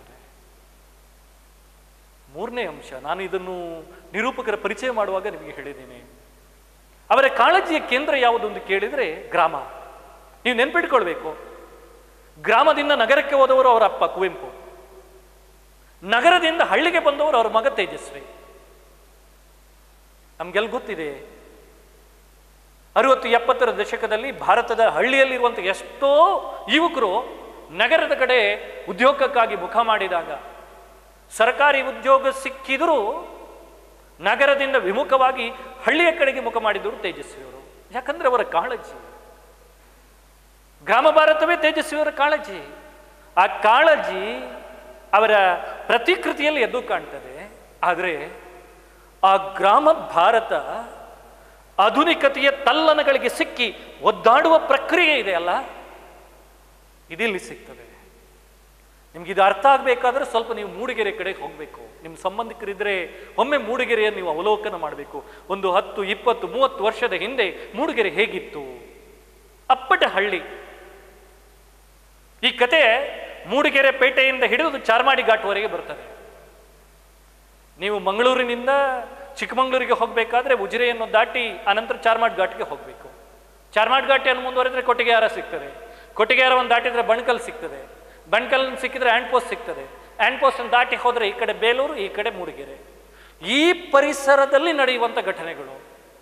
ಮೂರನೇ ಅಂಶ ನಾನು ಇದನ್ನು ನಿರೂಪಕರ ಪರಿಚಯ ಮಾಡುವಾಗ ನಿಮಗೆ ಹೇಳಿದ್ದೇನೆ ಅವರ ಕಾಳಜಿಯ ಕೇಂದ್ರ ಯಾವುದು ಎಂದು ಕೇಳಿದರೆ ಗ್ರಾಮ ನೀವು ನೆನ್ಪಿಟ್ಕೊಳ್ಬೇಕು ಗ್ರಾಮದಿಂದ ನಗರಕ್ಕೆ ಹೋದವರು ಅವರ ಅಪ್ಪ ಕುವೆಂಪು ನಗರದಿಂದ ಹಳ್ಳಿಗೆ ಬಂದವರು ಅವರ ಮಗ ತೇಜಸ್ವಿ ನಮ್ಗೆಲ್ಲ ಗೊತ್ತಿದೆ ಅರವತ್ತು ಎಪ್ಪತ್ತರ ದಶಕದಲ್ಲಿ ಭಾರತದ ಹಳ್ಳಿಯಲ್ಲಿರುವಂಥ ಎಷ್ಟೋ ಯುವಕರು ನಗರದ ಕಡೆ ಉದ್ಯೋಗಕ್ಕಾಗಿ ಮುಖ ಮಾಡಿದಾಗ ಸರ್ಕಾರಿ ಉದ್ಯೋಗ ಸಿಕ್ಕಿದರೂ ನಗರದಿಂದ ವಿಮುಖವಾಗಿ ಹಳ್ಳಿಯ ಕಡೆಗೆ ಮುಖ ಮಾಡಿದವರು ತೇಜಸ್ವಿಯವರು ಯಾಕಂದ್ರೆ ಅವರ ಕಾಳಜಿ ಗ್ರಾಮ ಭಾರತವೇ ತೇಜಸ್ವಿಯವರ ಕಾಳಜಿ ಆ ಕಾಳಜಿ ಅವರ ಪ್ರತಿಕೃತಿಯಲ್ಲಿ ಎದ್ದು ಕಾಣ್ತದೆ ಆದರೆ ಆ ಗ್ರಾಮ ಭಾರತ ಆಧುನಿಕತೆಯ ತಲ್ಲಣಗಳಿಗೆ ಸಿಕ್ಕಿ ಒದ್ದಾಡುವ ಪ್ರಕ್ರಿಯೆ ಇದೆ ಅಲ್ಲ ಇದಿಲ್ಲಿ ಸಿಗ್ತದೆ ನಿಮ್ಗೆ ಇದು ಅರ್ಥ ಆಗಬೇಕಾದ್ರೆ ಸ್ವಲ್ಪ ನೀವು ಮೂಡಿಗೆರೆ ಕಡೆಗೆ ಹೋಗಬೇಕು ನಿಮ್ಮ ಸಂಬಂಧಿಕರಿದ್ರೆ ಒಮ್ಮೆ ಮೂಡಿಗೆರೆಯನ್ನು ನೀವು ಅವಲೋಕನ ಮಾಡಬೇಕು ಒಂದು ಹತ್ತು ಇಪ್ಪತ್ತು ಮೂವತ್ತು ವರ್ಷದ ಹಿಂದೆ ಮೂಡಿಗೆರೆ ಹೇಗಿತ್ತು ಅಪ್ಪಟ ಹಳ್ಳಿ ಈ ಕತೆ ಮೂಡಿಗೆರೆ ಪೇಟೆಯಿಂದ ಹಿಡಿದು ಚಾರ್ಮಾಡಿ ಘಾಟ್ವರೆಗೆ ಬರ್ತದೆ ನೀವು ಮಂಗಳೂರಿನಿಂದ ಚಿಕ್ಕಮಗಳೂರಿಗೆ ಹೋಗಬೇಕಾದ್ರೆ ಉಜಿರೆಯನ್ನು ದಾಟಿ ಅನಂತರ ಚಾರ್ಮಾಡ್ ಘಾಟ್ಗೆ ಹೋಗಬೇಕು ಚಾರ್ಮಾಡ್ ಘಾಟಿಯನ್ನು ಮುಂದುವರೆದ್ರೆ ಕೊಟ್ಟಿಗೆಹಾರ ಸಿಗ್ತದೆ ಕೊಟ್ಟಿಗೆಹಾರವನ್ನು ದಾಟಿದ್ರೆ ಬಣ್ಕಲ್ ಸಿಗ್ತದೆ ಬಣ್ಕಲ್ ಸಿಕ್ಕಿದ್ರೆ ಹ್ಯಾಂಡ್ ಪೋಸ್ಟ್ ಸಿಗ್ತದೆ ಹ್ಯಾಂಡ್ ಪೋಸ್ಟ್ ದಾಟಿ ಹೋದ್ರೆ ಈ ಕಡೆ ಬೇಲೂರು ಈ ಕಡೆ ಮೂಡಿಗೆರೆ ಈ ಪರಿಸರದಲ್ಲಿ ನಡೆಯುವಂಥ ಘಟನೆಗಳು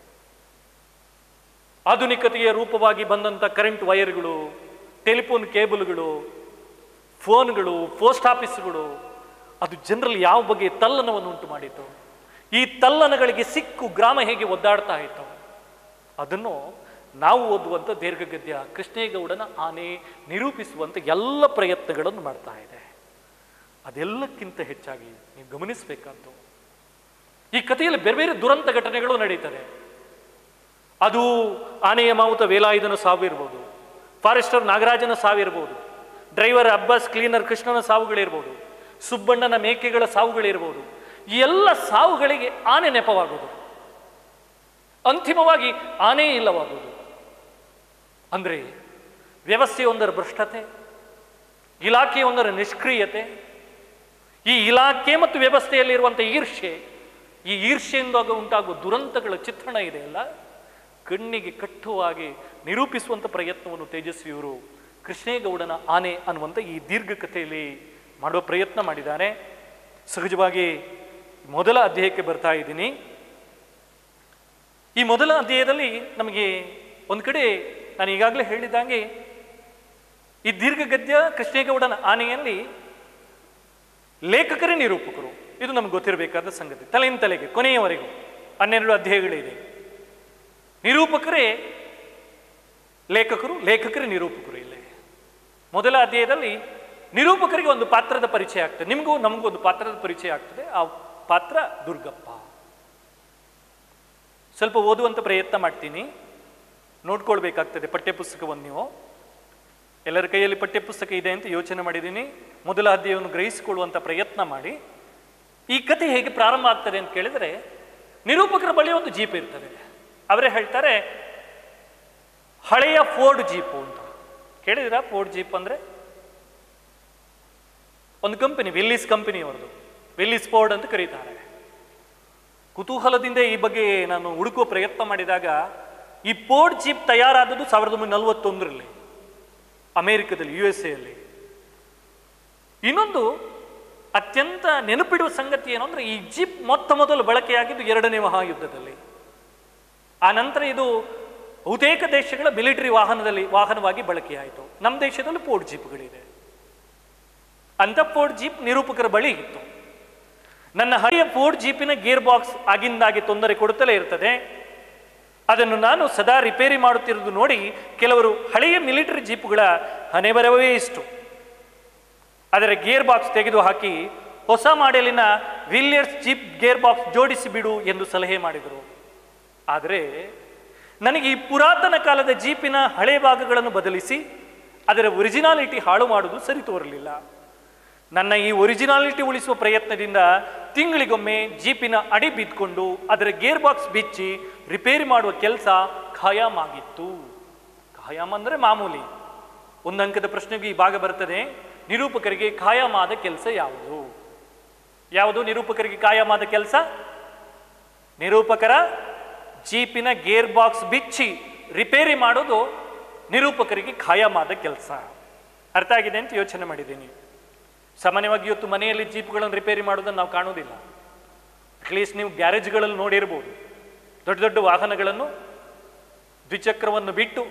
ಆಧುನಿಕತೆಯ ರೂಪವಾಗಿ ಬಂದಂಥ ಕರೆಂಟ್ ವೈರ್ಗಳು ಟೆಲಿಫೋನ್ ಕೇಬಲ್ಗಳು ಫೋನ್ಗಳು ಪೋಸ್ಟ್ ಆಫೀಸ್ಗಳು ಅದು ಜನರಲ್ಲಿ ಯಾವ ಬಗೆಯ ತಲ್ಲಣವನ್ನು ಉಂಟು ಮಾಡಿತು ಈ ತಲ್ಲಣಗಳಿಗೆ ಸಿಕ್ಕು ಗ್ರಾಮ ಹೇಗೆ ಒದ್ದಾಡ್ತಾ ಇತ್ತು ಅದನ್ನು ನಾವು ಓದುವಂಥ ದೀರ್ಘಗದ್ಯ ಕೃಷ್ಣೇಗೌಡನ ಆನೆ ನಿರೂಪಿಸುವಂಥ ಎಲ್ಲ ಪ್ರಯತ್ನಗಳನ್ನು ಮಾಡ್ತಾ ಇದೆ ಅದೆಲ್ಲಕ್ಕಿಂತ ಹೆಚ್ಚಾಗಿ ನೀವು ಗಮನಿಸಬೇಕಾದ್ದು ಈ ಕಥೆಯಲ್ಲಿ ಬೇರೆ ಬೇರೆ ದುರಂತ ಘಟನೆಗಳು ನಡೀತದೆ ಅದು ಆನೆಯ ಮಾವುತ ವೇಲಾಯುಧನ ಸಾವು ಇರ್ಬೋದು ಫಾರೆಸ್ಟರ್ ನಾಗರಾಜನ ಸಾವಿರ್ಬೋದು ಡ್ರೈವರ್ ಅಬ್ಬಾಸ್ ಕ್ಲೀನರ್ ಕೃಷ್ಣನ ಸಾವುಗಳಿರ್ಬೋದು ಸುಬ್ಬಣ್ಣನ ಮೇಕೆಗಳ ಸಾವುಗಳಿರ್ಬೋದು ಈ ಎಲ್ಲ ಸಾವುಗಳಿಗೆ ಆನೆ ನೆಪವಾಗುವುದು ಅಂತಿಮವಾಗಿ ಆನೆ ಇಲ್ಲವಾಗುವುದು ಅಂದರೆ ವ್ಯವಸ್ಥೆಯೊಂದರ ಭ್ರಷ್ಟತೆ ಇಲಾಖೆಯೊಂದರ ನಿಷ್ಕ್ರಿಯತೆ ಈ ಇಲಾಖೆ ಮತ್ತು ವ್ಯವಸ್ಥೆಯಲ್ಲಿರುವಂಥ ಈರ್ಷೆ ಈ ಈರ್ಷೆಯಿಂದ ಉಂಟಾಗುವ ದುರಂತಗಳ ಚಿತ್ರಣ ಇದೆಯಲ್ಲ ಕಣ್ಣಿಗೆ ಕಟ್ಟುವಾಗಿ ನಿರೂಪಿಸುವಂಥ ಪ್ರಯತ್ನವನ್ನು ತೇಜಸ್ವಿಯವರು ಕೃಷ್ಣೇಗೌಡನ ಆನೆ ಅನ್ನುವಂಥ ಈ ದೀರ್ಘ ಕಥೆಯಲ್ಲಿ ಮಾಡುವ ಪ್ರಯತ್ನ ಮಾಡಿದ್ದಾರೆ ಸಹಜವಾಗಿ ಮೊದಲ ಅಧ್ಯಾಯಕ್ಕೆ ಬರ್ತಾ ಇದ್ದೀನಿ ಈ ಮೊದಲ ಅಧ್ಯಾಯದಲ್ಲಿ ನಮಗೆ ಒಂದು ಕಡೆ ನಾನು ಈಗಾಗಲೇ ಹೇಳಿದಂಗೆ ಈ ದೀರ್ಘ ಗದ್ಯ ಕೃಷ್ಣೇಗೌಡನ ಆನೆಯಲ್ಲಿ ಲೇಖಕರೇ ನಿರೂಪಕರು ಇದು ನಮ್ಗೆ ಗೊತ್ತಿರಬೇಕಾದ ಸಂಗತಿ ತಲೆಯಿಂದ ತಲೆಗೆ ಕೊನೆಯವರೆಗೂ ಹನ್ನೆರಡು ಅಧ್ಯಾಯಗಳಿದೆ ನಿರೂಪಕರೇ ಲೇಖಕರು ಲೇಖಕರೇ ನಿರೂಪಕರು ಇಲ್ಲೇ ಮೊದಲ ಅಧ್ಯಾಯದಲ್ಲಿ ನಿರೂಪಕರಿಗೆ ಒಂದು ಪಾತ್ರದ ಪರಿಚಯ ಆಗ್ತದೆ ನಿಮಗೂ ನಮಗೂ ಒಂದು ಪಾತ್ರದ ಪರಿಚಯ ಆಗ್ತದೆ ಆ ಪಾತ್ರ ದುರ್ಗಪ್ಪ ಸ್ವಲ್ಪ ಓದುವಂಥ ಪ್ರಯತ್ನ ಮಾಡ್ತೀನಿ ನೋಡ್ಕೊಳ್ಬೇಕಾಗ್ತದೆ ಪಠ್ಯಪುಸ್ತಕವನ್ನು ನೀವು ಎಲ್ಲರ ಕೈಯಲ್ಲಿ ಪಠ್ಯಪುಸ್ತಕ ಇದೆ ಅಂತ ಯೋಚನೆ ಮಾಡಿದ್ದೀನಿ ಮೊದಲ ಅಧ್ಯಾಯವನ್ನು ಗ್ರಹಿಸಿಕೊಳ್ಳುವಂಥ ಪ್ರಯತ್ನ ಮಾಡಿ ಈ ಕತೆ ಹೇಗೆ ಪ್ರಾರಂಭ ಆಗ್ತದೆ ಅಂತ ಕೇಳಿದರೆ ನಿರೂಪಕರ ಬಳಿ ಒಂದು ಜೀಪ್ ಇರ್ತದೆ ಅವರೇ ಹೇಳ್ತಾರೆ ಹಳೆಯ ಫೋರ್ಡ್ ಜೀಪು ಅಂತ ಕೇಳಿದಿರಾ ಫೋರ್ಡ್ ಜೀಪ್ ಅಂದರೆ ಒಂದು ಕಂಪನಿ ವಿಲ್ಲಿಸ್ ಕಂಪನಿ ಅವರದು ವಿಲ್ಲಿಸ್ ಫೋರ್ಡ್ ಅಂತ ಕರೀತಾರೆ ಕುತೂಹಲದಿಂದ ಈ ಬಗ್ಗೆ ನಾನು ಹುಡುಕುವ ಪ್ರಯತ್ನ ಮಾಡಿದಾಗ ಈ ಫೋರ್ಡ್ ಜೀಪ್ ತಯಾರಾದದ್ದು ಸಾವಿರದ ಒಂಬೈನೂರ ನಲವತ್ತೊಂದರಲ್ಲಿ ಅಮೆರಿಕದಲ್ಲಿ ಯು ಎಸ್ ಎಲ್ಲಿ ಇನ್ನೊಂದು ಅತ್ಯಂತ ನೆನಪಿಡುವ ಸಂಗತಿ ಏನು ಅಂದ್ರೆ ಈ ಜೀಪ್ ಮೊತ್ತ ಮೊದಲು ಬಳಕೆಯಾಗಿದ್ದು ಎರಡನೇ ಮಹಾಯುದ್ಧದಲ್ಲಿ ಆ ನಂತರ ಇದು ಬಹುತೇಕ ದೇಶಗಳ ಮಿಲಿಟರಿ ವಾಹನದಲ್ಲಿ ವಾಹನವಾಗಿ ಬಳಕೆಯಾಯಿತು ನಮ್ಮ ದೇಶದಲ್ಲಿ ಫೋರ್ಡ್ ಜೀಪ್ಗಳಿದೆ ಅಂತ ಫೋರ್ಡ್ ಜೀಪ್ ನಿರೂಪಕರ ಬಳಿ ಇತ್ತು ನನ್ನ ಹಳೆಯ ಫೋರ್ಡ್ ಜೀಪಿನ ಗೇರ್ ಬಾಕ್ಸ್ ಆಗಿಂದಾಗಿ ತೊಂದರೆ ಕೊಡುತ್ತಲೇ ಇರ್ತದೆ ಅದನ್ನು ನಾನು ಸದಾ ರಿಪೇರಿ ಮಾಡುತ್ತಿರುವುದು ನೋಡಿ ಕೆಲವರು ಹಳೆಯ ಮಿಲಿಟರಿ ಜೀಪುಗಳ ಹಣೆಬರವೇ ಇಷ್ಟು ಅದರ ಗೇರ್ ಬಾಕ್ಸ್ ತೆಗೆದು ಹಾಕಿ ಹೊಸ ಮಾಡೆಲಿನ ವಿಲಿಯರ್ಸ್ ಜೀಪ್ ಗೇರ್ ಬಾಕ್ಸ್ ಜೋಡಿಸಿ ಬಿಡು ಎಂದು ಸಲಹೆ ಮಾಡಿದರು ಆದರೆ ನನಗೆ ಈ ಪುರಾತನ ಕಾಲದ ಜೀಪಿನ ಹಳೆ ಭಾಗಗಳನ್ನು ಬದಲಿಸಿ ಅದರ ಒರಿಜಿನಾಲಿಟಿ ಹಾಳು ಮಾಡುವುದು ಸರಿ ತೋರಲಿಲ್ಲ ನನ್ನ ಈ ಒರಿಜಿನಾಲಿಟಿ ಉಳಿಸುವ ಪ್ರಯತ್ನದಿಂದ ತಿಂಗಳಿಗೊಮ್ಮೆ ಜೀಪಿನ ಅಡಿ ಬಿದ್ದುಕೊಂಡು ಅದರ ಗೇರ್ ಬಾಕ್ಸ್ ಬಿಚ್ಚಿ ರಿಪೇರಿ ಮಾಡುವ ಕೆಲಸ ಖಾಯಂ ಆಗಿತ್ತು ಖಾಯಂ ಅಂದರೆ ಮಾಮೂಲಿ ಒಂದು ಅಂಕದ ಪ್ರಶ್ನೆಗೆ ಈ ಭಾಗ ಬರ್ತದೆ ನಿರೂಪಕರಿಗೆ ಖಾಯಂ ಆದ ಕೆಲಸ ಯಾವುದು ಯಾವುದು ನಿರೂಪಕರಿಗೆ ಖಾಯಂ ಆದ ಕೆಲಸ ನಿರೂಪಕರ ಜೀಪಿನ ಗೇರ್ ಬಾಕ್ಸ್ ಬಿಚ್ಚಿ ರಿಪೇರಿ ಮಾಡೋದು ನಿರೂಪಕರಿಗೆ ಖಾಯಂ ಆದ ಕೆಲಸ ಅರ್ಥ ಆಗಿದೆ ಅಂತ ಯೋಚನೆ ಮಾಡಿದ್ದೀನಿ ಸಾಮಾನ್ಯವಾಗಿ ಇವತ್ತು ಮನೆಯಲ್ಲಿ ಜೀಪ್ಗಳನ್ನು ರಿಪೇರಿ ಮಾಡೋದನ್ನು ನಾವು ಕಾಣುವುದಿಲ್ಲ ಅಟ್ಲೀಸ್ಟ್ ನೀವು ಗ್ಯಾರೇಜ್ಗಳಲ್ಲಿ ನೋಡಿರ್ಬೋದು ದೊಡ್ಡ ದೊಡ್ಡ ವಾಹನಗಳನ್ನು ದ್ವಿಚಕ್ರವನ್ನು ಬಿಟ್ಟು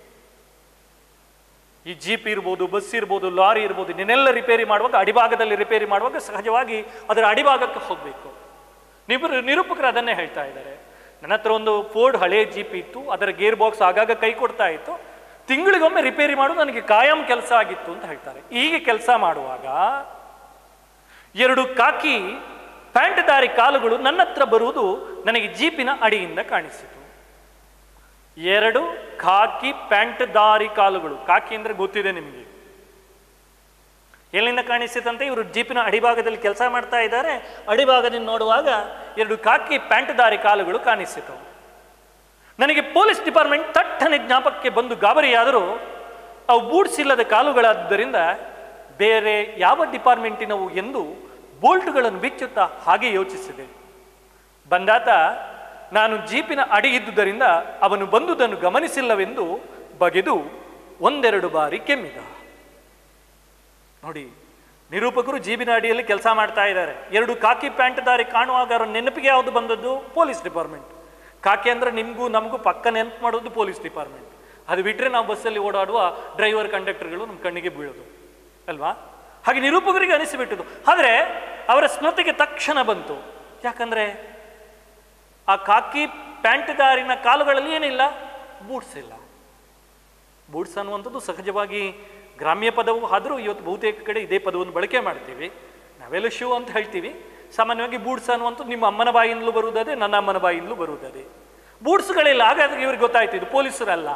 ಈ ಜೀಪ್ ಇರ್ಬೋದು ಬಸ್ ಇರ್ಬೋದು ಲಾರಿ ಇರ್ಬೋದು ಇನ್ನೆಲ್ಲ ರಿಪೇರಿ ಮಾಡುವಾಗ ಅಡಿಭಾಗದಲ್ಲಿ ರಿಪೇರಿ ಮಾಡುವಾಗ ಸಹಜವಾಗಿ ಅದರ ಅಡಿಭಾಗಕ್ಕೆ ಹೋಗಬೇಕು ನಿಬರು ನಿರೂಪಕರು ಅದನ್ನೇ ಹೇಳ್ತಾ ಇದ್ದಾರೆ ನನ್ನ ಹತ್ರ ಒಂದು ಫೋರ್ಡ್ ಹಳೆ ಜೀಪ್ ಇತ್ತು ಅದರ ಗೇರ್ ಬಾಕ್ಸ್ ಆಗಾಗ ಕೈ ಕೊಡ್ತಾ ಇತ್ತು ತಿಂಗಳಿಗೊಮ್ಮೆ ರಿಪೇರಿ ಮಾಡೋದು ನನಗೆ ಕಾಯಂ ಕೆಲಸ ಆಗಿತ್ತು ಅಂತ ಹೇಳ್ತಾರೆ ಹೀಗೆ ಕೆಲಸ ಮಾಡುವಾಗ ಎರಡು ಕಾಕಿ ಪ್ಯಾಂಟ್ ದಾರಿ ಕಾಲುಗಳು ನನ್ನ ಹತ್ರ ಬರುವುದು ನನಗೆ ಜೀಪಿನ ಅಡಿಯಿಂದ ಕಾಣಿಸಿತು ಎರಡು ಖಾಕಿ ಪ್ಯಾಂಟ್ ದಾರಿ ಕಾಲುಗಳು ಕಾಕಿ ಅಂದ್ರೆ ಗೊತ್ತಿದೆ ನಿಮಗೆ ಎಲ್ಲಿಂದ ಕಾಣಿಸಿತಂತೆ ಇವರು ಜೀಪಿನ ಅಡಿಭಾಗದಲ್ಲಿ ಕೆಲಸ ಮಾಡ್ತಾ ಇದ್ದಾರೆ ಅಡಿಭಾಗದಿಂದ ನೋಡುವಾಗ ಎರಡು ಕಾಕಿ ಪ್ಯಾಂಟ್ ದಾರಿ ಕಾಲುಗಳು ಕಾಣಿಸಿತು ನನಗೆ ಪೊಲೀಸ್ ಡಿಪಾರ್ಟ್ಮೆಂಟ್ ತಟ್ಟನೆ ಜ್ಞಾಪಕಕ್ಕೆ ಬಂದು ಗಾಬರಿಯಾದರೂ ಅವು ಬೂಟ್ಸ್ ಇಲ್ಲದ ಕಾಲುಗಳಾದ್ದರಿಂದ ಬೇರೆ ಯಾವ ಡಿಪಾರ್ಟ್ಮೆಂಟಿನವು ಎಂದು ಬೋಲ್ಟ್ಗಳನ್ನು ಬಿಚ್ಚುತ್ತಾ ಹಾಗೆ ಯೋಚಿಸಿದೆ ಬಂದಾತ ನಾನು ಜೀಪಿನ ಅಡಿಗಿದ್ದುದರಿಂದ ಅವನು ಬಂದುದನ್ನು ಗಮನಿಸಿಲ್ಲವೆಂದು ಬಗೆದು ಒಂದೆರಡು ಬಾರಿ ಕೆಮ್ಮಿದ ನೋಡಿ ನಿರೂಪಕರು ಜೀಬಿನ ಅಡಿಯಲ್ಲಿ ಕೆಲಸ ಮಾಡ್ತಾ ಇದ್ದಾರೆ ಎರಡು ಕಾಕಿ ಪ್ಯಾಂಟ್ ದಾರಿ ಕಾಣುವಾಗ ಅವರ ನೆನಪಿಗೆ ಯಾವುದು ಬಂದದ್ದು ಪೊಲೀಸ್ ಡಿಪಾರ್ಟ್ಮೆಂಟ್ ಕಾಕಿ ಅಂದ್ರೆ ನಿಮಗೂ ನಮಗೂ ಪಕ್ಕ ನೆನಪು ಮಾಡೋದು ಪೊಲೀಸ್ ಡಿಪಾರ್ಟ್ಮೆಂಟ್ ಅದು ಬಿಟ್ಟರೆ ನಾವು ಬಸ್ಸಲ್ಲಿ ಓಡಾಡುವ ಡ್ರೈವರ್ ಕಂಡಕ್ಟರ್ಗಳು ನಮ್ಮ ಕಣ್ಣಿಗೆ ಬೀಳೋದು ಅಲ್ವಾ ಹಾಗೆ ನಿರೂಪಕರಿಗೆ ಅನಿಸಿಬಿಟ್ಟದು ಆದರೆ ಅವರ ಸ್ಮೃತಿಗೆ ತಕ್ಷಣ ಬಂತು ಯಾಕಂದ್ರೆ ಆ ಕಾಕಿ ಪ್ಯಾಂಟ್ ದಾರಿನ ಕಾಲುಗಳಲ್ಲಿ ಏನಿಲ್ಲ ಬೂಟ್ಸ್ ಇಲ್ಲ ಬೂಟ್ಸ್ ಅನ್ನುವಂಥದ್ದು ಸಹಜವಾಗಿ ಗ್ರಾಮ್ಯ ಪದವು ಆದರೂ ಇವತ್ತು ಬಹುತೇಕ ಕಡೆ ಇದೇ ಪದವನ್ನು ಬಳಕೆ ಮಾಡ್ತೀವಿ ನಾವೆಲ್ಲ ಶೂ ಅಂತ ಹೇಳ್ತೀವಿ ಸಾಮಾನ್ಯವಾಗಿ ಬೂಟ್ಸ್ ಅನ್ನುವಂಥದ್ದು ನಿಮ್ಮ ಅಮ್ಮನ ಬಾಯಿಂದಲೂ ಬರುವುದದೇ ನನ್ನ ಅಮ್ಮನ ಬಾಯಿಂದಲೂ ಬರುವುದದೇ ಬೂಟ್ಸ್ಗಳಿಲ್ಲ ಹಾಗಾದ್ರೆ ಇವ್ರಿಗೆ ಗೊತ್ತಾಯ್ತು ಇದು ಪೊಲೀಸರಲ್ಲ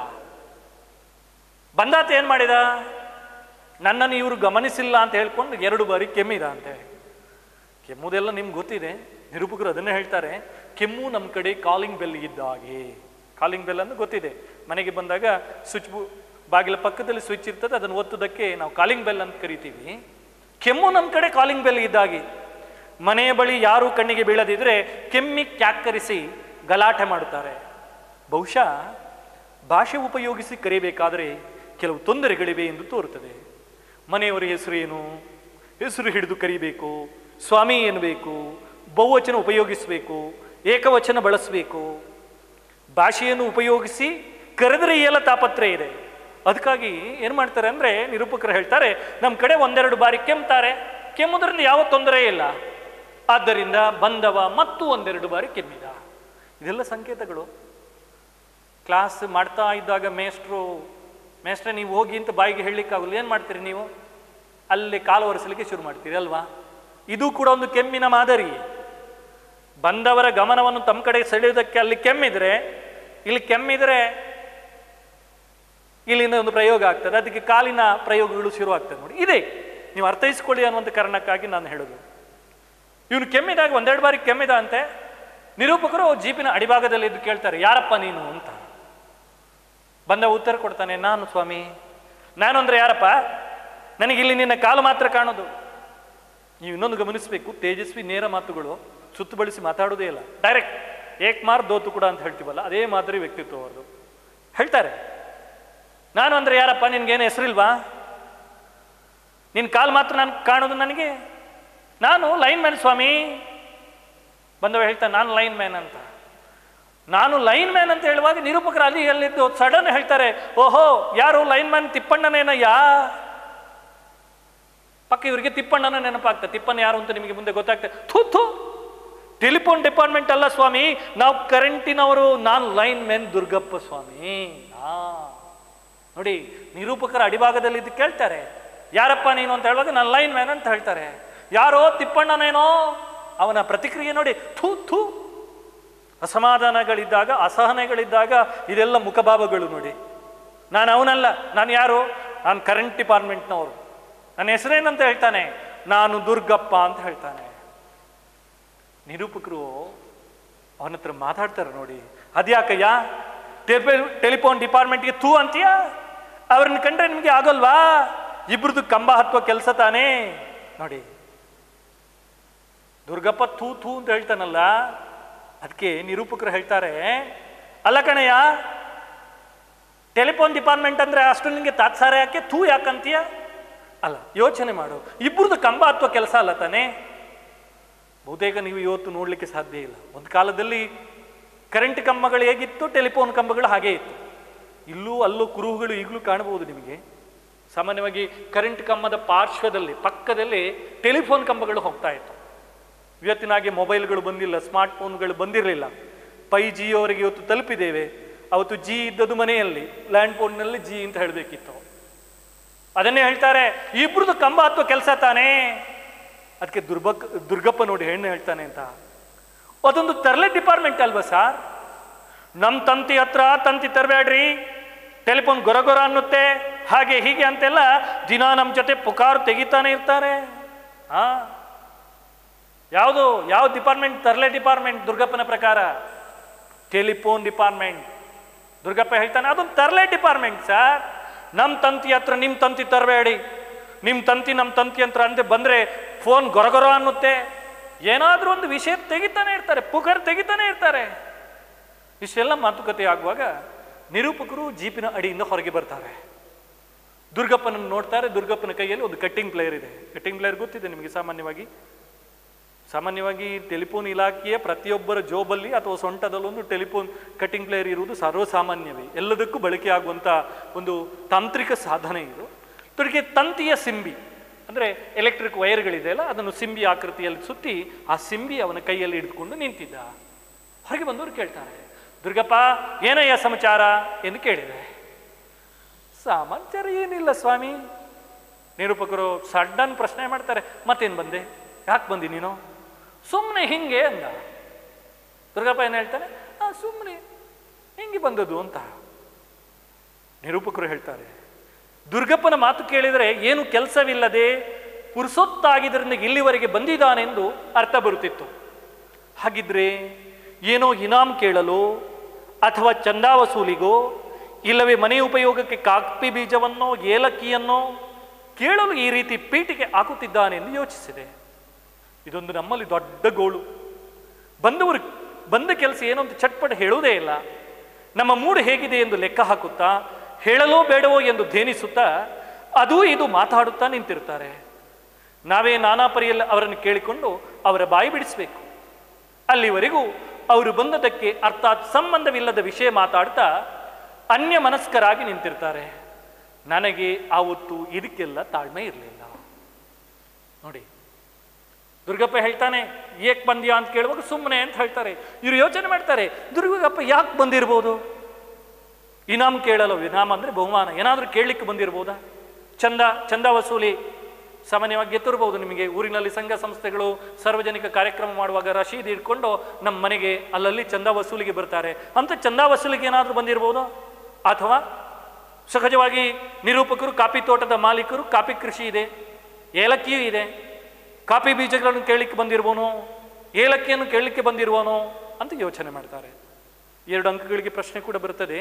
ಬಂದಾತ ಏನು ಮಾಡಿದ ನನ್ನನ್ನು ಇವರು ಗಮನಿಸಿಲ್ಲ ಅಂತ ಹೇಳ್ಕೊಂಡು ಎರಡು ಬಾರಿ ಕೆಮ್ಮಿದ ಅಂತೆ ಕೆಮ್ಮುದೆಲ್ಲ ನಿಮ್ಗೆ ಗೊತ್ತಿದೆ ನಿರೂಪಕರು ಅದನ್ನೇ ಹೇಳ್ತಾರೆ ಕೆಮ್ಮು ನಮ್ಮ ಕಡೆ ಕಾಲಿಂಗ್ ಬೆಲ್ ಇದ್ದ ಹಾಗೆ ಕಾಲಿಂಗ್ ಬೆಲ್ ಅನ್ನು ಗೊತ್ತಿದೆ ಮನೆಗೆ ಬಂದಾಗ ಸ್ವಿಚ್ ಬು ಬಾಗಿಲ ಪಕ್ಕದಲ್ಲಿ ಸ್ವಿಚ್ ಇರ್ತದೆ ಅದನ್ನು ಒತ್ತುದಕ್ಕೆ ನಾವು ಕಾಲಿಂಗ್ ಬೆಲ್ ಅಂತ ಕರಿತೀವಿ ಕೆಮ್ಮು ನಮ್ಮ ಕಡೆ ಕಾಲಿಂಗ್ ಬೆಲ್ ಇದ್ದಾಗೆ ಮನೆಯ ಬಳಿ ಯಾರೂ ಕಣ್ಣಿಗೆ ಬೀಳದಿದ್ರೆ ಕೆಮ್ಮಿ ಕ್ಯಾಕ್ಕರಿಸಿ ಗಲಾಟೆ ಮಾಡುತ್ತಾರೆ ಬಹುಶಃ ಭಾಷೆ ಉಪಯೋಗಿಸಿ ಕರೆಯಬೇಕಾದರೆ ಕೆಲವು ತೊಂದರೆಗಳಿವೆ ಎಂದು ತೋರುತ್ತದೆ ಮನೆಯವರ ಹೆಸರು ಏನು ಹೆಸರು ಹಿಡಿದು ಕರಿಬೇಕು ಸ್ವಾಮಿ ಎನ್ನಬೇಕು ಬಹುವಚನ ಉಪಯೋಗಿಸಬೇಕು ಏಕವಚನ ಬಳಸಬೇಕು ಭಾಷೆಯನ್ನು ಉಪಯೋಗಿಸಿ ಕರೆದರೆ ಎಲ್ಲ ತಾಪತ್ರೆ ಇದೆ ಅದಕ್ಕಾಗಿ ಏನು ಮಾಡ್ತಾರೆ ಅಂದರೆ ನಿರೂಪಕರು ಹೇಳ್ತಾರೆ ನಮ್ಮ ಕಡೆ ಒಂದೆರಡು ಬಾರಿ ಕೆಮ್ತಾರೆ ಕೆಮ್ಮುದ್ರಿಂದ ಯಾವ ತೊಂದರೆ ಇಲ್ಲ ಆದ್ದರಿಂದ ಬಂದವ ಮತ್ತು ಒಂದೆರಡು ಬಾರಿ ಕೆಮ್ಮಿದ ಇದೆಲ್ಲ ಸಂಕೇತಗಳು ಕ್ಲಾಸ್ ಮಾಡ್ತಾ ಇದ್ದಾಗ ಮೇಷ್ಟ್ರು ಮೇಷ್ಟ್ರೆ ನೀವು ಹೋಗಿ ಅಂತ ಬಾಯಿಗೆ ಹೇಳಲಿಕ್ಕಾಗಲ್ಲ ಏನು ಮಾಡ್ತೀರಿ ನೀವು ಅಲ್ಲಿ ಕಾಲು ಒರೆಸಲಿಕ್ಕೆ ಶುರು ಮಾಡ್ತೀರಿ ಅಲ್ವಾ ಇದು ಕೂಡ ಒಂದು ಕೆಮ್ಮಿನ ಮಾದರಿ ಬಂದವರ ಗಮನವನ್ನು ತಮ್ಮ ಕಡೆ ಸೆಳೆಯುವುದಕ್ಕೆ ಅಲ್ಲಿ ಕೆಮ್ಮಿದ್ರೆ ಇಲ್ಲಿ ಕೆಮ್ಮಿದ್ರೆ ಇಲ್ಲಿಂದ ಒಂದು ಪ್ರಯೋಗ ಆಗ್ತದೆ ಅದಕ್ಕೆ ಕಾಲಿನ ಪ್ರಯೋಗಗಳು ಶುರು ಆಗ್ತದೆ ನೋಡಿ ಇದೆ ನೀವು ಅರ್ಥೈಸ್ಕೊಳ್ಳಿ ಅನ್ನುವಂಥ ಕಾರಣಕ್ಕಾಗಿ ನಾನು ಹೇಳೋದು ಇವನು ಕೆಮ್ಮಿದಾಗ ಒಂದೆರಡು ಬಾರಿ ಕೆಮ್ಮಿದ ಅಂತೆ ನಿರೂಪಕರು ಜೀಪಿನ ಅಡಿಭಾಗದಲ್ಲಿ ಇದ್ದು ಕೇಳ್ತಾರೆ ಯಾರಪ್ಪ ನೀನು ಅಂತ ಬಂದ ಉತ್ತರ ಕೊಡ್ತಾನೆ ನಾನು ಸ್ವಾಮಿ ನಾನು ಅಂದ್ರೆ ಯಾರಪ್ಪ ನನಗಿಲ್ಲಿ ನಿನ್ನ ಕಾಲು ಮಾತ್ರ ಕಾಣೋದು ನೀವು ಇನ್ನೊಂದು ಗಮನಿಸಬೇಕು ತೇಜಸ್ವಿ ನೇರ ಮಾತುಗಳು ಸುತ್ತು ಬಳಸಿ ಮಾತಾಡೋದೇ ಇಲ್ಲ ಡೈರೆಕ್ಟ್ ಏಕ್ ಮಾರ್ ದೋತು ಕೂಡ ಅಂತ ಹೇಳ್ತೀವಲ್ಲ ಅದೇ ಮಾದರಿ ವ್ಯಕ್ತಿತ್ವ ಅವ್ರದ್ದು ಹೇಳ್ತಾರೆ ನಾನು ಅಂದ್ರೆ ಯಾರಪ್ಪ ನಿನ್ಗೇನು ಹೆಸರಿಲ್ವಾ ನಿನ್ನ ಕಾಲು ಮಾತ್ರ ನಾನು ಕಾಣೋದು ನನಗೆ ನಾನು ಲೈನ್ ಮ್ಯಾನ್ ಸ್ವಾಮಿ ಬಂದವ ಹೇಳ್ತಾನೆ ನಾನು ಲೈನ್ ಮ್ಯಾನ್ ಅಂತ ನಾನು ಲೈನ್ ಮ್ಯಾನ್ ಅಂತ ಹೇಳುವಾಗ ನಿರೂಪಕರು ಅಲ್ಲಿ ಎಲ್ಲಿದ್ದು ಸಡನ್ ಹೇಳ್ತಾರೆ ಓಹೋ ಯಾರು ಲೈನ್ ಮ್ಯಾನ್ ತಿಪ್ಪಣ್ಣನೇನಯ್ಯ ಪಕ್ಕ ಇವರಿಗೆ ತಿಪ್ಪಣ್ಣನ ನೆನಪಾಗ್ತದೆ ತಿಪ್ಪಣ್ಣ ಯಾರು ಅಂತ ನಿಮಗೆ ಮುಂದೆ ಗೊತ್ತಾಗ್ತದೆ ಥೂ ಥೂ ಟೆಲಿಫೋನ್ ಡಿಪಾರ್ಟ್ಮೆಂಟ್ ಅಲ್ಲ ಸ್ವಾಮಿ ನಾವು ಕರೆಂಟಿನವರು ನಾನು ಲೈನ್ ಮೆನ್ ದುರ್ಗಪ್ಪ ಸ್ವಾಮಿ ಆ ನೋಡಿ ನಿರೂಪಕರ ಅಡಿಭಾಗದಲ್ಲಿ ಇದು ಕೇಳ್ತಾರೆ ಯಾರಪ್ಪ ನೀನು ಅಂತ ಹೇಳುವಾಗ ನಾನು ಲೈನ್ ಮ್ಯಾನ್ ಅಂತ ಹೇಳ್ತಾರೆ ಯಾರೋ ತಿಪ್ಪಣ್ಣನೇನೋ ಅವನ ಪ್ರತಿಕ್ರಿಯೆ ನೋಡಿ ಥೂ ಥೂ ಅಸಮಾಧಾನಗಳಿದ್ದಾಗ ಅಸಹನೆಗಳಿದ್ದಾಗ ಇದೆಲ್ಲ ಮುಖಭಾವಗಳು ನೋಡಿ ನಾನು ಅವನಲ್ಲ ನಾನು ಯಾರು ನಾನು ಕರೆಂಟ್ ಡಿಪಾರ್ಟ್ಮೆಂಟ್ನವರು ನನ್ನ ಹೆಸರೇನಂತ ಹೇಳ್ತಾನೆ ನಾನು ದುರ್ಗಪ್ಪ ಅಂತ ಹೇಳ್ತಾನೆ ನಿರೂಪಕರು ಅವನ ಹತ್ರ ಮಾತಾಡ್ತಾರೆ ನೋಡಿ ಅದ್ಯಾಕಯ್ಯ ಟೆಲಿಫೋನ್ ಡಿಪಾರ್ಟ್ಮೆಂಟ್ಗೆ ಥೂ ಅಂತೀಯ ಅವ್ರನ್ನ ಕಂಡ್ರೆ ನಿಮಗೆ ಆಗೋಲ್ವಾ ಇಬ್ರದ್ದು ಕಂಬ ಹತ್ತುವ ಕೆಲಸ ತಾನೇ ನೋಡಿ ದುರ್ಗಪ್ಪ ಥೂ ಥೂ ಅಂತ ಹೇಳ್ತಾನಲ್ಲ ಅದಕ್ಕೆ ನಿರೂಪಕರು ಹೇಳ್ತಾರೆ ಅಲ್ಲ ಕಣಯ್ಯ ಟೆಲಿಫೋನ್ ಡಿಪಾರ್ಟ್ಮೆಂಟ್ ಅಂದ್ರೆ ಅಷ್ಟು ನಿಮಗೆ ತಾತ್ಸಾರ ಯಾಕೆ ಥೂ ಯಾಕಂತೀಯ ಅಲ್ಲ ಯೋಚನೆ ಮಾಡು ಇಬ್ಬರದ್ದು ಕಂಬ ಹತ್ತುವ ಕೆಲಸ ಅಲ್ಲ ತಾನೇ ಬಹುತೇಕ ನೀವು ಇವತ್ತು ನೋಡಲಿಕ್ಕೆ ಸಾಧ್ಯ ಇಲ್ಲ ಒಂದು ಕಾಲದಲ್ಲಿ ಕರೆಂಟ್ ಕಂಬಗಳು ಹೇಗಿತ್ತು ಟೆಲಿಫೋನ್ ಕಂಬಗಳು ಹಾಗೇ ಇತ್ತು ಇಲ್ಲೂ ಅಲ್ಲೂ ಕುರುಹುಗಳು ಈಗಲೂ ಕಾಣಬಹುದು ನಿಮಗೆ ಸಾಮಾನ್ಯವಾಗಿ ಕರೆಂಟ್ ಕಂಬದ ಪಾರ್ಶ್ವದಲ್ಲಿ ಪಕ್ಕದಲ್ಲಿ ಟೆಲಿಫೋನ್ ಕಂಬಗಳು ಹೋಗ್ತಾ ಇತ್ತು ಇವತ್ತಿನ ಹಾಗೆ ಮೊಬೈಲ್ಗಳು ಬಂದಿಲ್ಲ ಸ್ಮಾರ್ಟ್ ಫೋನ್ಗಳು ಬಂದಿರಲಿಲ್ಲ ಪೈ ಜಿಯವರೆಗೆ ಇವತ್ತು ತಲುಪಿದ್ದೇವೆ ಅವತ್ತು ಜಿ ಇದ್ದದ್ದು ಮನೆಯಲ್ಲಿ ಲ್ಯಾಂಡ್ ಫೋನ್ನಲ್ಲಿ ಜಿ ಅಂತ ಹೇಳಬೇಕಿತ್ತು ಅದನ್ನೇ ಹೇಳ್ತಾರೆ ಇಬ್ರದ್ದು ಕಂಬ ಹತ್ತುವ ಕೆಲಸ ತಾನೇ ಅದಕ್ಕೆ ದುರ್ಬಕ್ ದುರ್ಗಪ್ಪ ನೋಡಿ ಹೆಣ್ಣು ಹೇಳ್ತಾನೆ ಅಂತ ಅದೊಂದು ತರಲೆ ಡಿಪಾರ್ಟ್ಮೆಂಟ್ ಅಲ್ವಾ ಸರ್ ನಮ್ಮ ತಂತಿ ಹತ್ರ ತಂತಿ ತರಬೇಡ್ರಿ ಟೆಲಿಫೋನ್ ಗೊರ ಗೊರ ಅನ್ನುತ್ತೆ ಹಾಗೆ ಹೀಗೆ ಅಂತೆಲ್ಲ ದಿನ ನಮ್ಮ ಜೊತೆ ಪುಕಾರು ತೆಗಿತಾನೆ ಇರ್ತಾರೆ ಹಾ ಯಾವುದು ಯಾವ ಡಿಪಾರ್ಟ್ಮೆಂಟ್ ತರಲೆ ಡಿಪಾರ್ಟ್ಮೆಂಟ್ ದುರ್ಗಪ್ಪನ ಪ್ರಕಾರ ಟೆಲಿಫೋನ್ ಡಿಪಾರ್ಟ್ಮೆಂಟ್ ದುರ್ಗಪ್ಪ ಹೇಳ್ತಾನೆ ಅದೊಂದು ತರಲೆ ಡಿಪಾರ್ಟ್ಮೆಂಟ್ ಸರ್ ನಮ್ಮ ತಂತಿ ಹತ್ರ ನಿಮ್ಮ ತಂತಿ ತರಬೇಡಿ ನಿಮ್ಮ ತಂತಿ ನಮ್ಮ ತಂತಿ ಹತ್ರ ಅಂತ ಬಂದರೆ ಫೋನ್ ಗೊರಗೊರ ಅನ್ನುತ್ತೆ ಏನಾದರೂ ಒಂದು ವಿಷಯ ತೆಗಿತಾನೆ ಇರ್ತಾರೆ ಪುಕರ್ ತೆಗಿತಾನೆ ಇರ್ತಾರೆ ಇಷ್ಟೆಲ್ಲ ಮಾತುಕತೆ ಆಗುವಾಗ ನಿರೂಪಕರು ಜೀಪಿನ ಅಡಿಯಿಂದ ಹೊರಗೆ ಬರ್ತಾರೆ ದುರ್ಗಪ್ಪನನ್ನು ನೋಡ್ತಾರೆ ದುರ್ಗಪ್ಪನ ಕೈಯಲ್ಲಿ ಒಂದು ಕಟ್ಟಿಂಗ್ ಪ್ಲೇಯರ್ ಇದೆ ಕಟ್ಟಿಂಗ್ ಪ್ಲೇಯರ್ ಗೊತ್ತಿದೆ ನಿಮಗೆ ಸಾಮಾನ್ಯವಾಗಿ ಸಾಮಾನ್ಯವಾಗಿ ಟೆಲಿಫೋನ್ ಇಲಾಖೆಯ ಪ್ರತಿಯೊಬ್ಬರ ಜೋಬಲ್ಲಿ ಅಥವಾ ಸೊಂಟದಲ್ಲಿ ಒಂದು ಟೆಲಿಫೋನ್ ಕಟ್ಟಿಂಗ್ ಪ್ಲೇಯರ್ ಇರುವುದು ಸರ್ವಸಾಮಾನ್ಯವೇ ಎಲ್ಲದಕ್ಕೂ ಬಳಕೆ ಆಗುವಂಥ ಒಂದು ತಾಂತ್ರಿಕ ಸಾಧನೆ ಇದು ತುಡಿಗೆ ತಂತಿಯ ಸಿಂಬಿ ಅಂದರೆ ಎಲೆಕ್ಟ್ರಿಕ್ ವೈರ್ಗಳಿದೆಯಲ್ಲ ಅದನ್ನು ಸಿಂಬಿ ಆಕೃತಿಯಲ್ಲಿ ಸುತ್ತಿ ಆ ಸಿಂಬಿ ಅವನ ಕೈಯಲ್ಲಿ ಹಿಡಿದುಕೊಂಡು ನಿಂತಿದ್ದ ಹೊರಗೆ ಬಂದವರು ಕೇಳ್ತಾರೆ ದುರ್ಗಪ್ಪ ಏನಯ್ಯ ಸಮಾಚಾರ ಎಂದು ಕೇಳಿದೆ ಸಮಾಚಾರ ಏನಿಲ್ಲ ಸ್ವಾಮಿ ನಿರೂಪಕರು ಸಡನ್ ಪ್ರಶ್ನೆ ಮಾಡ್ತಾರೆ ಮತ್ತೇನು ಬಂದೆ ಯಾಕೆ ಬಂದಿ ನೀನು ಸುಮ್ಮನೆ ಹಿಂಗೆ ಅಂದ ದುರ್ಗಪ್ಪ ಏನು ಹೇಳ್ತಾನೆ ಆ ಸುಮ್ಮನೆ ಹಿಂಗೆ ಬಂದದ್ದು ಅಂತ ನಿರೂಪಕರು ಹೇಳ್ತಾರೆ ದುರ್ಗಪ್ಪನ ಮಾತು ಕೇಳಿದರೆ ಏನು ಕೆಲಸವಿಲ್ಲದೆ ಪುರುಸೊತ್ತಾಗಿದ್ದರಿಂದ ಇಲ್ಲಿವರೆಗೆ ಬಂದಿದ್ದಾನೆಂದು ಅರ್ಥ ಬರುತ್ತಿತ್ತು ಹಾಗಿದ್ರೆ ಏನೋ ಇನಾಮ್ ಕೇಳಲು ಅಥವಾ ಚಂದಾ ವಸೂಲಿಗೋ ಇಲ್ಲವೇ ಮನೆ ಉಪಯೋಗಕ್ಕೆ ಕಾಕ್ಪಿ ಬೀಜವನ್ನೋ ಏಲಕ್ಕಿಯನ್ನೋ ಕೇಳಲು ಈ ರೀತಿ ಪೀಠಿಗೆ ಹಾಕುತ್ತಿದ್ದಾನೆಂದು ಯೋಚಿಸಿದೆ ಇದೊಂದು ನಮ್ಮಲ್ಲಿ ದೊಡ್ಡ ಗೋಳು ಬಂದವರು ಬಂದ ಕೆಲಸ ಏನೋ ಅಂತ ಚಟ್ಪಟ ಹೇಳುವುದೇ ಇಲ್ಲ ನಮ್ಮ ಮೂಡು ಹೇಗಿದೆ ಎಂದು ಲೆಕ್ಕ ಹಾಕುತ್ತಾ ಹೇಳಲೋ ಬೇಡವೋ ಎಂದು ಧೇನಿಸುತ್ತಾ ಅದೂ ಇದು ಮಾತಾಡುತ್ತಾ ನಿಂತಿರ್ತಾರೆ ನಾವೇ ನಾನಾ ಪರಿಯಲ್ಲಿ ಅವರನ್ನು ಕೇಳಿಕೊಂಡು ಅವರ ಬಾಯಿ ಬಿಡಿಸಬೇಕು ಅಲ್ಲಿವರೆಗೂ ಅವರು ಬಂದದಕ್ಕೆ ಅರ್ಥಾತ್ ಸಂಬಂಧವಿಲ್ಲದ ವಿಷಯ ಮಾತಾಡ್ತಾ ಅನ್ಯ ಮನಸ್ಕರಾಗಿ ನಿಂತಿರ್ತಾರೆ ನನಗೆ ಆವತ್ತು ಇದಕ್ಕೆಲ್ಲ ತಾಳ್ಮೆ ಇರಲಿಲ್ಲ ನೋಡಿ ದುರ್ಗಪ್ಪ ಹೇಳ್ತಾನೆ ಏಕ್ ಬಂದ್ಯಾ ಅಂತ ಕೇಳುವಾಗ ಸುಮ್ಮನೆ ಅಂತ ಹೇಳ್ತಾರೆ ಇವರು ಯೋಚನೆ ಮಾಡ್ತಾರೆ ದುರ್ಗಪ್ಪ ಯಾಕೆ ಬಂದಿರ್ಬೋದು ಇನಾಮ್ ಕೇಳಲು ಇನಾಮ್ ಅಂದರೆ ಬಹುಮಾನ ಏನಾದರೂ ಕೇಳಲಿಕ್ಕೆ ಬಂದಿರ್ಬೋದಾ ಚಂದ ಚಂದ ವಸೂಲಿ ಸಾಮಾನ್ಯವಾಗಿ ಗೆತ್ತಿರ್ಬೋದು ನಿಮಗೆ ಊರಿನಲ್ಲಿ ಸಂಘ ಸಂಸ್ಥೆಗಳು ಸಾರ್ವಜನಿಕ ಕಾರ್ಯಕ್ರಮ ಮಾಡುವಾಗ ರಶೀದ್ ಇಟ್ಕೊಂಡು ನಮ್ಮ ಮನೆಗೆ ಅಲ್ಲಲ್ಲಿ ಚಂದ ವಸೂಲಿಗೆ ಬರ್ತಾರೆ ಅಂತ ಚಂದ ವಸೂಲಿಗೆ ಏನಾದರೂ ಬಂದಿರ್ಬೋದು ಅಥವಾ ಸಹಜವಾಗಿ ನಿರೂಪಕರು ಕಾಫಿ ತೋಟದ ಮಾಲೀಕರು ಕಾಫಿ ಕೃಷಿ ಇದೆ ಏಲಕ್ಕಿಯೂ ಇದೆ ಕಾಫಿ ಬೀಜಗಳನ್ನು ಕೇಳಲಿಕ್ಕೆ ಬಂದಿರುವನೋ ಏಲಕ್ಕಿಯನ್ನು ಕೇಳಲಿಕ್ಕೆ ಬಂದಿರುವನೋ ಅಂತ ಯೋಚನೆ ಮಾಡ್ತಾರೆ ಎರಡು ಅಂಕಗಳಿಗೆ ಪ್ರಶ್ನೆ ಕೂಡ ಬರ್ತದೆ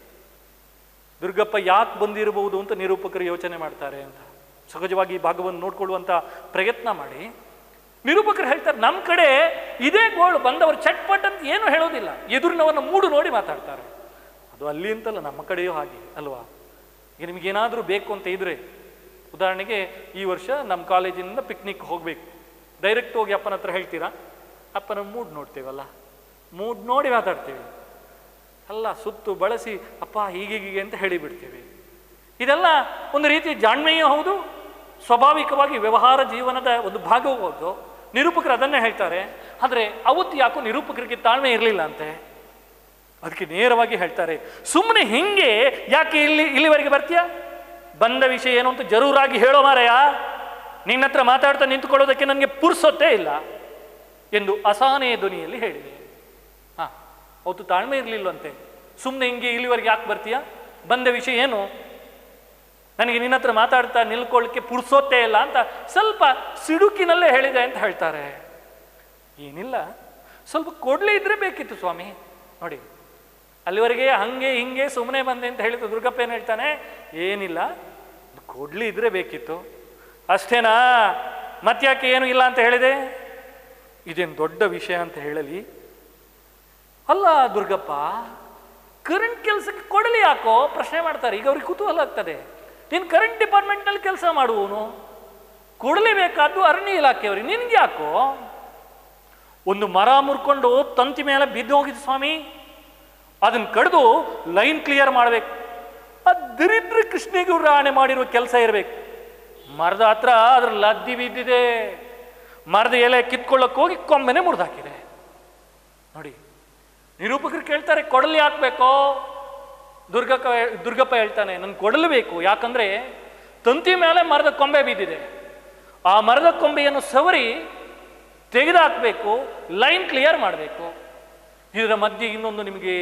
ದುರ್ಗಪ್ಪ ಯಾಕೆ ಬಂದಿರಬಹುದು ಅಂತ ನಿರೂಪಕರು ಯೋಚನೆ ಮಾಡ್ತಾರೆ ಅಂತ ಸಹಜವಾಗಿ ಈ ಭಾಗವನ್ನು ನೋಡ್ಕೊಳ್ಳುವಂಥ ಪ್ರಯತ್ನ ಮಾಡಿ ನಿರೂಪಕರು ಹೇಳ್ತಾರೆ ನಮ್ಮ ಕಡೆ ಇದೇ ಗೋಳು ಬಂದವರು ಚಟ್ಪಟ್ ಅಂತ ಏನು ಹೇಳೋದಿಲ್ಲ ಎದುರಿನವನ್ನ ಮೂಡು ನೋಡಿ ಮಾತಾಡ್ತಾರೆ ಅದು ಅಲ್ಲಿ ಅಂತಲ್ಲ ನಮ್ಮ ಕಡೆಯೂ ಹಾಗೆ ಅಲ್ವಾ ಈಗ ನಿಮಗೇನಾದರೂ ಬೇಕು ಅಂತ ಇದ್ರೆ ಉದಾಹರಣೆಗೆ ಈ ವರ್ಷ ನಮ್ಮ ಕಾಲೇಜಿನಿಂದ ಪಿಕ್ನಿಕ್ ಹೋಗಬೇಕು ಡೈರೆಕ್ಟ್ ಹೋಗಿ ಅಪ್ಪನ ಹತ್ರ ಹೇಳ್ತೀರಾ ಅಪ್ಪನ ಮೂಡ್ ನೋಡ್ತೇವಲ್ಲ ಮೂಡ್ ನೋಡಿ ಮಾತಾಡ್ತೀವಿ ಅಲ್ಲ ಸುತ್ತು ಬಳಸಿ ಅಪ್ಪ ಹೀಗೆ ಹೀಗೆ ಅಂತ ಹೇಳಿಬಿಡ್ತೀವಿ ಇದೆಲ್ಲ ಒಂದು ರೀತಿ ಜಾಣ್ಮೆಯೂ ಹೌದು ಸ್ವಾಭಾವಿಕವಾಗಿ ವ್ಯವಹಾರ ಜೀವನದ ಒಂದು ಭಾಗವಾದ್ದು ನಿರೂಪಕರು ಅದನ್ನೇ ಹೇಳ್ತಾರೆ ಆದರೆ ಅವತ್ತು ಯಾಕೋ ನಿರೂಪಕರಿಗೆ ತಾಳ್ಮೆ ಇರಲಿಲ್ಲ ಅಂತೆ ಅದಕ್ಕೆ ನೇರವಾಗಿ ಹೇಳ್ತಾರೆ ಸುಮ್ಮನೆ ಹಿಂಗೆ ಯಾಕೆ ಇಲ್ಲಿ ಇಲ್ಲಿವರೆಗೆ ಬರ್ತೀಯ ಬಂದ ವಿಷಯ ಏನು ಅಂತ ಜರೂರಾಗಿ ಹೇಳೋ ಮಾರಯ್ಯ ನಿನ್ನ ಹತ್ರ ಮಾತಾಡ್ತಾ ನಿಂತುಕೊಳ್ಳೋದಕ್ಕೆ ನನಗೆ ಪುರ್ಸೊತ್ತೇ ಇಲ್ಲ ಎಂದು ಅಸಹನೆಯ ಧ್ವನಿಯಲ್ಲಿ ಹೇಳಿದೆ ಹಾ ಅವತ್ತು ತಾಳ್ಮೆ ಇರಲಿಲ್ಲಂತೆ ಸುಮ್ಮನೆ ಹಿಂಗೆ ಇಲ್ಲಿವರೆಗೆ ಯಾಕೆ ಬರ್ತೀಯ ಬಂದ ವಿಷಯ ಏನು ನನಗೆ ನಿನ್ನ ಹತ್ರ ಮಾತಾಡ್ತಾ ನಿಲ್ಕೊಳ್ಳಿಕ್ಕೆ ಪುರ್ಸೋತ್ತೇ ಇಲ್ಲ ಅಂತ ಸ್ವಲ್ಪ ಸಿಡುಕಿನಲ್ಲೇ ಹೇಳಿದೆ ಅಂತ ಹೇಳ್ತಾರೆ ಏನಿಲ್ಲ ಸ್ವಲ್ಪ ಕೊಡ್ಲೇ ಇದ್ರೆ ಬೇಕಿತ್ತು ಸ್ವಾಮಿ ನೋಡಿ ಅಲ್ಲಿವರೆಗೆ ಹಂಗೆ ಹಿಂಗೆ ಸುಮ್ಮನೆ ಬಂದೆ ಅಂತ ಹೇಳಿದ್ದು ದುರ್ಗಪ್ಪ ಏನು ಹೇಳ್ತಾನೆ ಏನಿಲ್ಲ ಕೊಡ್ಲಿ ಇದ್ರೆ ಬೇಕಿತ್ತು ಅಷ್ಟೇನಾ ಮತ್ಯಾಕೆ ಏನು ಇಲ್ಲ ಅಂತ ಹೇಳಿದೆ ಇದೇನು ದೊಡ್ಡ ವಿಷಯ ಅಂತ ಹೇಳಲಿ ಅಲ್ಲ ದುರ್ಗಪ್ಪ ಕರೆಂಟ್ ಕೆಲಸಕ್ಕೆ ಕೊಡಲಿ ಯಾಕೋ ಪ್ರಶ್ನೆ ಮಾಡ್ತಾರೆ ಈಗ ಅವ್ರಿಗೆ ಕುತೂಹಲ ಆಗ್ತದೆ ನೀನು ಕರೆಂಟ್ ಡಿಪಾರ್ಟ್ಮೆಂಟ್ನಲ್ಲಿ ಕೆಲಸ ಮಾಡುವವನು ಕೊಡಲೇಬೇಕಾದ್ದು ಅರಣ್ಯ ಇಲಾಖೆಯವ್ರಿಗೆ ನಿನ್ಗೆ ಯಾಕೋ ಒಂದು ಮರ ಮುರ್ಕೊಂಡು ತಂತಿ ಮೇಲೆ ಬಿದ್ದು ಹೋಗಿದ್ದು ಸ್ವಾಮಿ ಅದನ್ನ ಕಡಿದು ಲೈನ್ ಕ್ಲಿಯರ್ ಮಾಡಬೇಕು ಆ ದರಿದ್ರ ಕೃಷ್ಣಗೌಡ್ರ ಆಣೆ ಮಾಡಿರೋ ಕೆಲಸ ಇರಬೇಕು ಮರದ ಹತ್ರ ಅದ್ರ ಲದ್ದಿ ಬಿದ್ದಿದೆ ಮರದ ಎಲೆ ಕಿತ್ಕೊಳ್ಳೋಕೆ ಹೋಗಿ ಕೊಂಬೆನೆ ಮುರಿದಾಕಿದೆ ನೋಡಿ ನಿರೂಪಕರು ಕೇಳ್ತಾರೆ ಕೊಡಲಿ ಹಾಕ್ಬೇಕೋ ದುರ್ಗಕ್ಕ ದುರ್ಗಪ್ಪ ಹೇಳ್ತಾನೆ ನನ್ಗೆ ಕೊಡಲು ಬೇಕು ಯಾಕಂದ್ರೆ ತಂತಿ ಮೇಲೆ ಮರದ ಕೊಂಬೆ ಬಿದ್ದಿದೆ ಆ ಮರದ ಕೊಂಬೆಯನ್ನು ಸವರಿ ತೆಗೆದುಹಾಕಬೇಕು ಲೈನ್ ಕ್ಲಿಯರ್ ಮಾಡಬೇಕು ಇದರ ಮಧ್ಯೆ ಇನ್ನೊಂದು ನಿಮಗೆ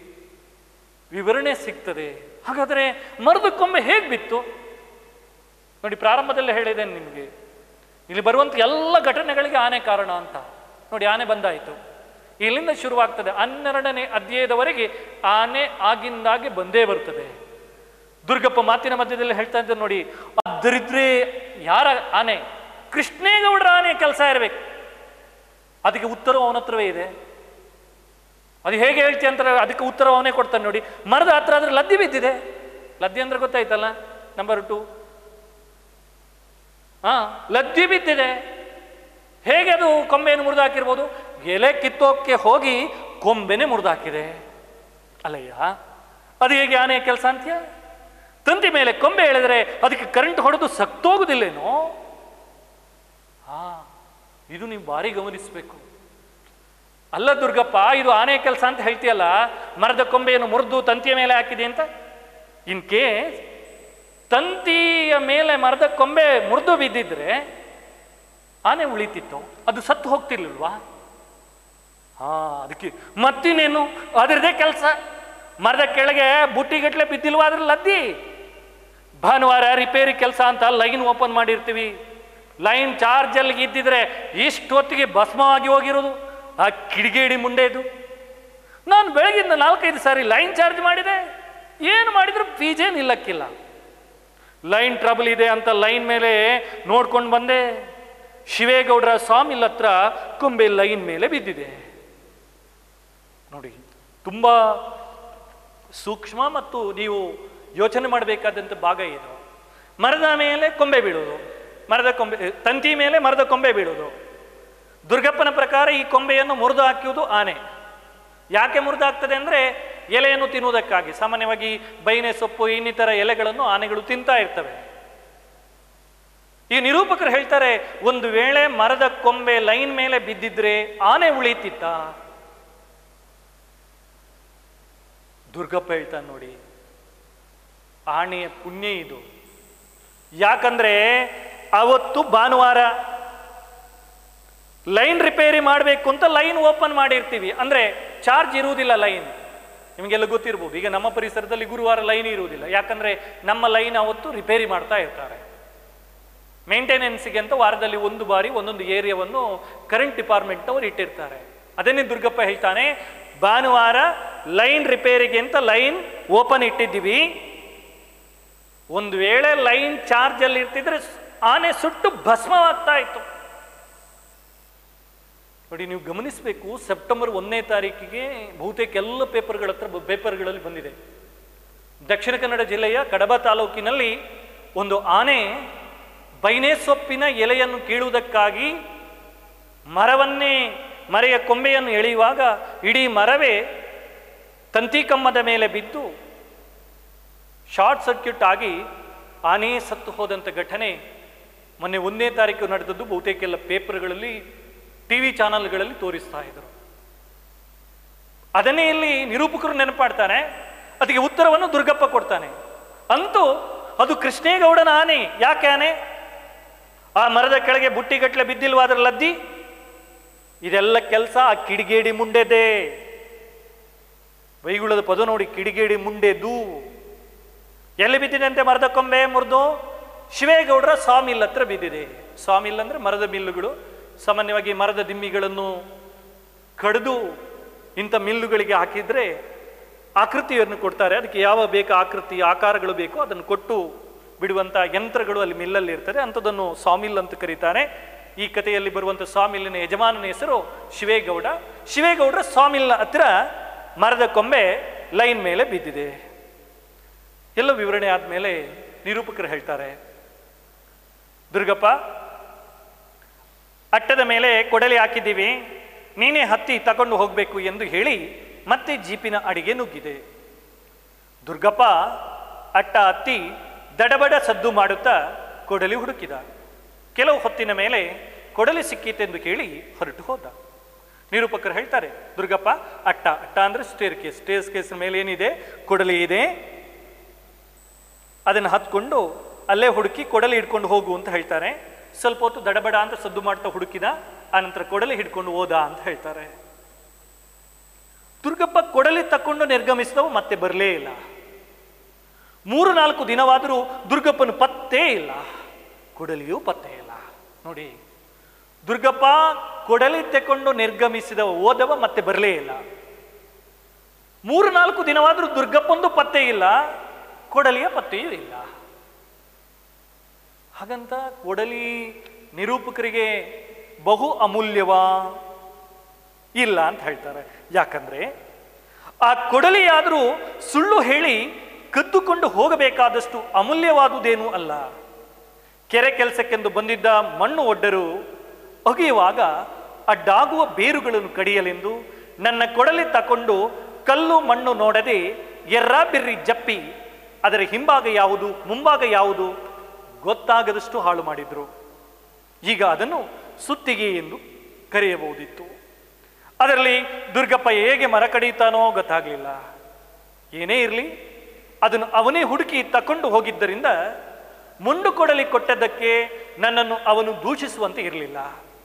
ವಿವರಣೆ ಸಿಗ್ತದೆ ಹಾಗಾದರೆ ಮರದ ಕೊಂಬೆ ಹೇಗೆ ಬಿತ್ತು ನೋಡಿ ಪ್ರಾರಂಭದಲ್ಲೇ ಹೇಳಿದ್ದೇನೆ ನಿಮಗೆ ಇಲ್ಲಿ ಬರುವಂಥ ಎಲ್ಲ ಘಟನೆಗಳಿಗೆ ಆನೆ ಕಾರಣ ಅಂತ ನೋಡಿ ಆನೆ ಬಂದಾಯಿತು ಇಲ್ಲಿಂದ ಶುರುವಾಗ್ತದೆ ಹನ್ನೆರಡನೇ ಅಧ್ಯಾಯದವರೆಗೆ ಆನೆ ಆಗಿಂದಾಗೆ ಬಂದೇ ಬರ್ತದೆ ದುರ್ಗಪ್ಪ ಮಾತಿನ ಮಧ್ಯದಲ್ಲಿ ಹೇಳ್ತಾ ಇದ್ದಾರೆ ನೋಡಿ ಅದರಿದ್ರೆ ಯಾರ ಆನೆ ಕೃಷ್ಣೇಗೌಡರ ಆನೆ ಕೆಲಸ ಇರಬೇಕು ಅದಕ್ಕೆ ಉತ್ತರವು ಅವನ ಹತ್ರವೇ ಇದೆ ಅದು ಹೇಗೆ ಹೇಳ್ತೀಯ ಅಂತ ಅದಕ್ಕೆ ಉತ್ತರ ಅವನೇ ಕೊಡ್ತಾನೆ ನೋಡಿ ಮರದ ಹತ್ರ ಆದ್ರೆ ಲದ್ದಿ ಬಿದ್ದಿದೆ ಲದ್ದಿ ಅಂದ್ರೆ ಗೊತ್ತಾಯ್ತಲ್ಲ ನಂಬರ್ ಟು ಹಾ ಲದ್ದಿ ಬಿದ್ದಿದೆ ಹೇಗೆ ಅದು ಕೊಂಬೆಯನ್ನು ಮುರಿದು ಹಾಕಿರ್ಬೋದು ಎಲೆ ಕಿತ್ತೋಕ್ಕೆ ಹೋಗಿ ಕೊಂಬೆನೆ ಮುರಿದು ಹಾಕಿದೆ ಅಲ್ಲಯ್ಯ ಅದು ಹೇಗೆ ಆನೆ ಕೆಲಸ ಅಂತೀಯ ತಂತಿ ಮೇಲೆ ಕೊಂಬೆ ಎಳೆದರೆ ಅದಕ್ಕೆ ಕರೆಂಟ್ ಹೊಡೆದು ಸತ್ತೋಗುದಿಲ್ಲೇನೋ ಹಾ ಇದು ನೀವು ಭಾರಿ ಗಮನಿಸಬೇಕು ಅಲ್ಲ ದುರ್ಗಪ್ಪ ಇದು ಆನೆ ಕೆಲಸ ಅಂತ ಹೇಳ್ತೀಯಲ್ಲ ಮರದ ಕೊಂಬೆಯನ್ನು ಮುರಿದು ತಂತಿಯ ಮೇಲೆ ಹಾಕಿದೆ ಅಂತ ಇನ್ ಕೇಸ್ ತಂತಿಯ ಮೇಲೆ ಮರದ ಕೊಂಬೆ ಮುರಿದು ಬಿದ್ದಿದ್ರೆ ಆನೆ ಉಳಿತಿತ್ತು ಅದು ಸತ್ತು ಹೋಗ್ತಿರ್ಲಿಲ್ವಾ ಹಾ ಅದಕ್ಕೆ ಮತ್ತಿನ್ನೇನು ಅದರದೇ ಕೆಲಸ ಮರದ ಕೆಳಗೆ ಬುಟ್ಟಿಗಟ್ಲೆ ಬಿದ್ದಿಲ್ವಾ ಅದ್ರ ಲದ್ದಿ ಭಾನುವಾರ ರಿಪೇರಿ ಕೆಲಸ ಅಂತ ಲೈನ್ ಓಪನ್ ಮಾಡಿರ್ತೀವಿ ಲೈನ್ ಚಾರ್ಜಲ್ಲಿ ಇದ್ದಿದ್ರೆ ಇಷ್ಟೊತ್ತಿಗೆ ಭಸ್ಮವಾಗಿ ಹೋಗಿರೋದು ಆ ಕಿಡಿಗೇಡಿ ಮುಂಡೆದು ನಾನು ಬೆಳಗಿಂದ ನಾಲ್ಕೈದು ಸಾರಿ ಲೈನ್ ಚಾರ್ಜ್ ಮಾಡಿದೆ ಏನು ಮಾಡಿದ್ರು ಫೀಜೇ ನಿಲ್ಲಕ್ಕಿಲ್ಲ ಲೈನ್ ಟ್ರಬಲ್ ಇದೆ ಅಂತ ಲೈನ್ ಮೇಲೆ ನೋಡ್ಕೊಂಡು ಬಂದೆ ಶಿವೇಗೌಡರ ಸ್ವಾಮಿಲ್ ಹತ್ರ ಕೊಂಬೆ ಲೈನ್ ಮೇಲೆ ಬಿದ್ದಿದೆ ನೋಡಿ ತುಂಬ ಸೂಕ್ಷ್ಮ ಮತ್ತು ನೀವು ಯೋಚನೆ ಮಾಡಬೇಕಾದಂಥ ಭಾಗ ಇದು ಮರದ ಮೇಲೆ ಕೊಂಬೆ ಬೀಳೋದು ಮರದ ಕೊಂಬೆ ತಂತಿ ಮೇಲೆ ಮರದ ಕೊಂಬೆ ಬೀಳೋದು ದುರ್ಗಪ್ಪನ ಪ್ರಕಾರ ಈ ಕೊಂಬೆಯನ್ನು ಮುರಿದು ಹಾಕುವುದು ಆನೆ ಯಾಕೆ ಮುರಿದು ಹಾಕ್ತದೆ ಅಂದರೆ ಎಲೆಯನ್ನು ತಿನ್ನುವುದಕ್ಕಾಗಿ ಸಾಮಾನ್ಯವಾಗಿ ಬೈನೆ ಸೊಪ್ಪು ಇನ್ನಿತರ ಎಲೆಗಳನ್ನು ಆನೆಗಳು ತಿಂತಾ ಇರ್ತವೆ ಈ ನಿರೂಪಕರು ಹೇಳ್ತಾರೆ ಒಂದು ವೇಳೆ ಮರದ ಕೊಂಬೆ ಲೈನ್ ಮೇಲೆ ಬಿದ್ದಿದ್ರೆ ಆನೆ ಉಳಿತಿತ್ತ ದುರ್ಗಪ್ಪ ಹೇಳ್ತಾನೆ ನೋಡಿ ಆಣೆಯ ಪುಣ್ಯ ಇದು ಯಾಕಂದ್ರೆ ಅವತ್ತು ಭಾನುವಾರ ಲೈನ್ ರಿಪೇರಿ ಮಾಡಬೇಕು ಅಂತ ಲೈನ್ ಓಪನ್ ಮಾಡಿರ್ತೀವಿ ಅಂದ್ರೆ ಚಾರ್ಜ್ ಇರುವುದಿಲ್ಲ ಲೈನ್ ನಿಮಗೆಲ್ಲ ಗೊತ್ತಿರ್ಬೋದು ಈಗ ನಮ್ಮ ಪರಿಸರದಲ್ಲಿ ಗುರುವಾರ ಲೈನ್ ಇರುವುದಿಲ್ಲ ಯಾಕಂದ್ರೆ ನಮ್ಮ ಲೈನ್ ಅವತ್ತು ರಿಪೇರಿ ಮಾಡ್ತಾ ಇರ್ತಾರೆ ಮೇಂಟೆನೆನ್ಸ್ಗೆ ಅಂತ ವಾರದಲ್ಲಿ ಒಂದು ಬಾರಿ ಒಂದೊಂದು ಏರಿಯಾವನ್ನು ಕರೆಂಟ್ ಡಿಪಾರ್ಟ್ಮೆಂಟ್ನವರು ಇಟ್ಟಿರ್ತಾರೆ ಅದನ್ನೇ ದುರ್ಗಪ್ಪ ಹೇಳ್ತಾನೆ ಭಾನುವಾರ ಲೈನ್ ರಿಪೇರಿಗೆ ಅಂತ ಲೈನ್ ಓಪನ್ ಇಟ್ಟಿದ್ದೀವಿ ಒಂದು ವೇಳೆ ಲೈನ್ ಚಾರ್ಜ್ ಅಲ್ಲಿ ಇರ್ತಿದ್ರೆ ಆನೆ ಸುಟ್ಟು ಭಸ್ಮವಾಗ್ತಾ ಇತ್ತು ನೋಡಿ ನೀವು ಗಮನಿಸಬೇಕು ಸೆಪ್ಟೆಂಬರ್ ಒಂದನೇ ತಾರೀಕಿಗೆ ಬಹುತೇಕ ಎಲ್ಲ ಪೇಪರ್ಗಳ ಹತ್ರ ಪೇಪರ್ಗಳಲ್ಲಿ ಬಂದಿದೆ ದಕ್ಷಿಣ ಕನ್ನಡ ಜಿಲ್ಲೆಯ ಕಡಬ ತಾಲೂಕಿನಲ್ಲಿ ಒಂದು ಆನೆ ಬೈನೆ ಸೊಪ್ಪಿನ ಎಲೆಯನ್ನು ಕೀಳುವುದಕ್ಕಾಗಿ ಮರವನ್ನೇ ಮರೆಯ ಕೊಂಬೆಯನ್ನು ಎಳೆಯುವಾಗ ಇಡೀ ಮರವೇ ತಂತಿ ಕಮ್ಮದ ಮೇಲೆ ಬಿದ್ದು ಶಾರ್ಟ್ ಸರ್ಕ್ಯೂಟ್ ಆಗಿ ಆನೆ ಸತ್ತು ಹೋದಂಥ ಘಟನೆ ಮೊನ್ನೆ ಒಂದನೇ ತಾರೀಕು ನಡೆದದ್ದು ಬಹುತೇಕ ಎಲ್ಲ ಪೇಪರ್ಗಳಲ್ಲಿ ಟಿ ವಿ ಚಾನಲ್ಗಳಲ್ಲಿ ತೋರಿಸ್ತಾ ಇದ್ರು ಅದನ್ನೇ ಇಲ್ಲಿ ನಿರೂಪಕರು ನೆನಪಾಡ್ತಾನೆ ಅದಕ್ಕೆ ಉತ್ತರವನ್ನು ದುರ್ಗಪ್ಪ ಕೊಡ್ತಾನೆ ಅಂತೂ ಅದು ಕೃಷ್ಣೇಗೌಡನ ಆನೆ ಯಾಕೆ ಆನೆ ಆ ಮರದ ಕೆಳಗೆ ಬುಟ್ಟಿಗಟ್ಲೆ ಬಿದ್ದಿಲ್ವಾದ್ರ ಲದ್ದಿ ಇದೆಲ್ಲ ಕೆಲಸ ಆ ಕಿಡಿಗೇಡಿ ಮುಂಡೆದೆ ಬೈಗುಳದ ಪದ ನೋಡಿ ಕಿಡಿಗೇಡಿ ಮುಂಡೆದು ಎಲ್ಲಿ ಬಿದ್ದಿದೆ ಮರದ ಕೊಂಬೆ ಮುರಿದು ಶಿವೇಗೌಡರ ಸಾಮಿಲ್ ಹತ್ರ ಬಿದ್ದಿದೆ ಸಾಮಿಲ್ ಅಂದ್ರೆ ಮರದ ಮಿಲ್ಲುಗಳು ಸಾಮಾನ್ಯವಾಗಿ ಮರದ ದಿಮ್ಮಿಗಳನ್ನು ಕಡಿದು ಇಂಥ ಮಿಲ್ಲುಗಳಿಗೆ ಹಾಕಿದ್ರೆ ಆಕೃತಿಯನ್ನು ಕೊಡ್ತಾರೆ ಅದಕ್ಕೆ ಯಾವ ಬೇಕು ಆಕೃತಿ ಆಕಾರಗಳು ಬೇಕೋ ಅದನ್ನು ಕೊಟ್ಟು ಬಿಡುವಂಥ ಯಂತ್ರಗಳು ಅಲ್ಲಿ ಮಿಲ್ಲಲ್ಲಿ ಇರ್ತದೆ ಅಂಥದ್ದನ್ನು ಸಾಮಿಲ್ ಅಂತ ಕರೀತಾರೆ ಈ ಕಥೆಯಲ್ಲಿ ಬರುವಂಥ ಸಾಮಿಲ್ಲಿನ ಯಜಮಾನನ ಹೆಸರು ಶಿವೇಗೌಡ ಶಿವೇಗೌಡರ ಸಾಮಿಲ್ ಹತ್ರ ಮರದ ಕೊಂಬೆ ಲೈನ್ ಮೇಲೆ ಬಿದ್ದಿದೆ ಎಲ್ಲ ವಿವರಣೆ ಆದಮೇಲೆ ನಿರೂಪಕರು ಹೇಳ್ತಾರೆ ದುರ್ಗಪ್ಪ ಅಟ್ಟದ ಮೇಲೆ ಕೊಡಲಿ ಹಾಕಿದ್ದೀವಿ ನೀನೇ ಹತ್ತಿ ತಗೊಂಡು ಹೋಗಬೇಕು ಎಂದು ಹೇಳಿ ಮತ್ತೆ ಜೀಪಿನ ಅಡಿಗೆ ನುಗ್ಗಿದೆ ದುರ್ಗಪ್ಪ ಅಟ್ಟ ಹತ್ತಿ ದಡಬಡ ಸದ್ದು ಮಾಡುತ್ತಾ ಕೊಡಲಿ ಹುಡುಕಿದ ಕೆಲವು ಹೊತ್ತಿನ ಮೇಲೆ ಕೊಡಲಿ ಸಿಕ್ಕಿತೆಂದು ಕೇಳಿ ಹೊರಟು ಹೋದ ನಿರೂಪಕರು ಹೇಳ್ತಾರೆ ದುರ್ಗಪ್ಪ ಅಟ್ಟ ಅಟ್ಟ ಅಂದ್ರೆ ಸ್ಟೇರ್ ಕೇಸ್ ಸ್ಟೇರ್ ಕೇಸ್ ಮೇಲೆ ಏನಿದೆ ಕೊಡಲಿ ಇದೆ ಅದನ್ನು ಹತ್ಕೊಂಡು ಅಲ್ಲೇ ಹುಡುಕಿ ಕೊಡಲಿ ಹಿಡ್ಕೊಂಡು ಹೋಗು ಅಂತ ಹೇಳ್ತಾರೆ ಸ್ವಲ್ಪ ಹೊತ್ತು ದಡಬಡ ಅಂತ ಸದ್ದು ಮಾಡ್ತಾ ಹುಡುಕಿದ ಆನಂತರ ಕೊಡಲಿ ಹಿಡ್ಕೊಂಡು ಹೋದ ಅಂತ ಹೇಳ್ತಾರೆ ದುರ್ಗಪ್ಪ ಕೊಡಲಿ ತಕ್ಕೊಂಡು ನಿರ್ಗಮಿಸಿದವು ಮತ್ತೆ ಬರಲೇ ಇಲ್ಲ ಮೂರು ನಾಲ್ಕು ದಿನವಾದರೂ ದುರ್ಗಪ್ಪನ ಪತ್ತೇ ಇಲ್ಲ ಕೊಡಲಿಯೂ ಪತ್ತೆ ಇಲ್ಲ ನೋಡಿ ದುರ್ಗಪ್ಪ ಕೊಡಲಿ ತೆಕೊಂಡು ನಿರ್ಗಮಿಸಿದ ಓದವ ಮತ್ತೆ ಬರಲೇ ಇಲ್ಲ ಮೂರು ನಾಲ್ಕು ದಿನವಾದರೂ ದುರ್ಗಪ್ಪಂದು ಪತ್ತೆ ಇಲ್ಲ ಕೊಡಲಿಯ ಪತ್ತೆಯೂ ಇಲ್ಲ ಹಾಗಂತ ಕೊಡಲಿ ನಿರೂಪಕರಿಗೆ ಬಹು ಅಮೂಲ್ಯವಾ ಇಲ್ಲ ಅಂತ ಹೇಳ್ತಾರೆ ಯಾಕಂದ್ರೆ ಆ ಕೊಡಲಿಯಾದರೂ ಸುಳ್ಳು ಹೇಳಿ ಕದ್ದುಕೊಂಡು ಹೋಗಬೇಕಾದಷ್ಟು ಅಮೂಲ್ಯವಾದುದೇನೂ ಅಲ್ಲ ಕೆರೆ ಕೆಲಸಕ್ಕೆಂದು ಬಂದಿದ್ದ ಮಣ್ಣು ಒಡ್ಡರು ಒಗೆಯುವಾಗ ಅಡ್ಡಾಗುವ ಬೇರುಗಳನ್ನು ಕಡಿಯಲೆಂದು ನನ್ನ ಕೊಡಲಿ ತಕೊಂಡು ಕಲ್ಲು ಮಣ್ಣು ನೋಡದೆ ಎರ್ರಾ ಬಿರ್ರಿ ಜಪ್ಪಿ ಅದರ ಹಿಂಭಾಗ ಯಾವುದು ಮುಂಭಾಗ ಯಾವುದು ಗೊತ್ತಾಗದಷ್ಟು ಹಾಳು ಮಾಡಿದ್ರು ಈಗ ಅದನ್ನು ಸುತ್ತಿಗೆ ಎಂದು ಕರೆಯಬಹುದಿತ್ತು ಅದರಲ್ಲಿ ದುರ್ಗಪ್ಪ ಹೇಗೆ ಮರ ಕಡಿಯುತ್ತಾನೋ ಗೊತ್ತಾಗಲಿಲ್ಲ ಏನೇ ಇರಲಿ ಅದನ್ನು ಅವನೇ ಹುಡುಕಿ ತಕೊಂಡು ಹೋಗಿದ್ದರಿಂದ ಮುಂಡು ಕೊಡಲಿ ಕೊಟ್ಟದ್ದಕ್ಕೆ ನನ್ನನ್ನು ಅವನು ದೂಷಿಸುವಂತೆ ಇರಲಿಲ್ಲ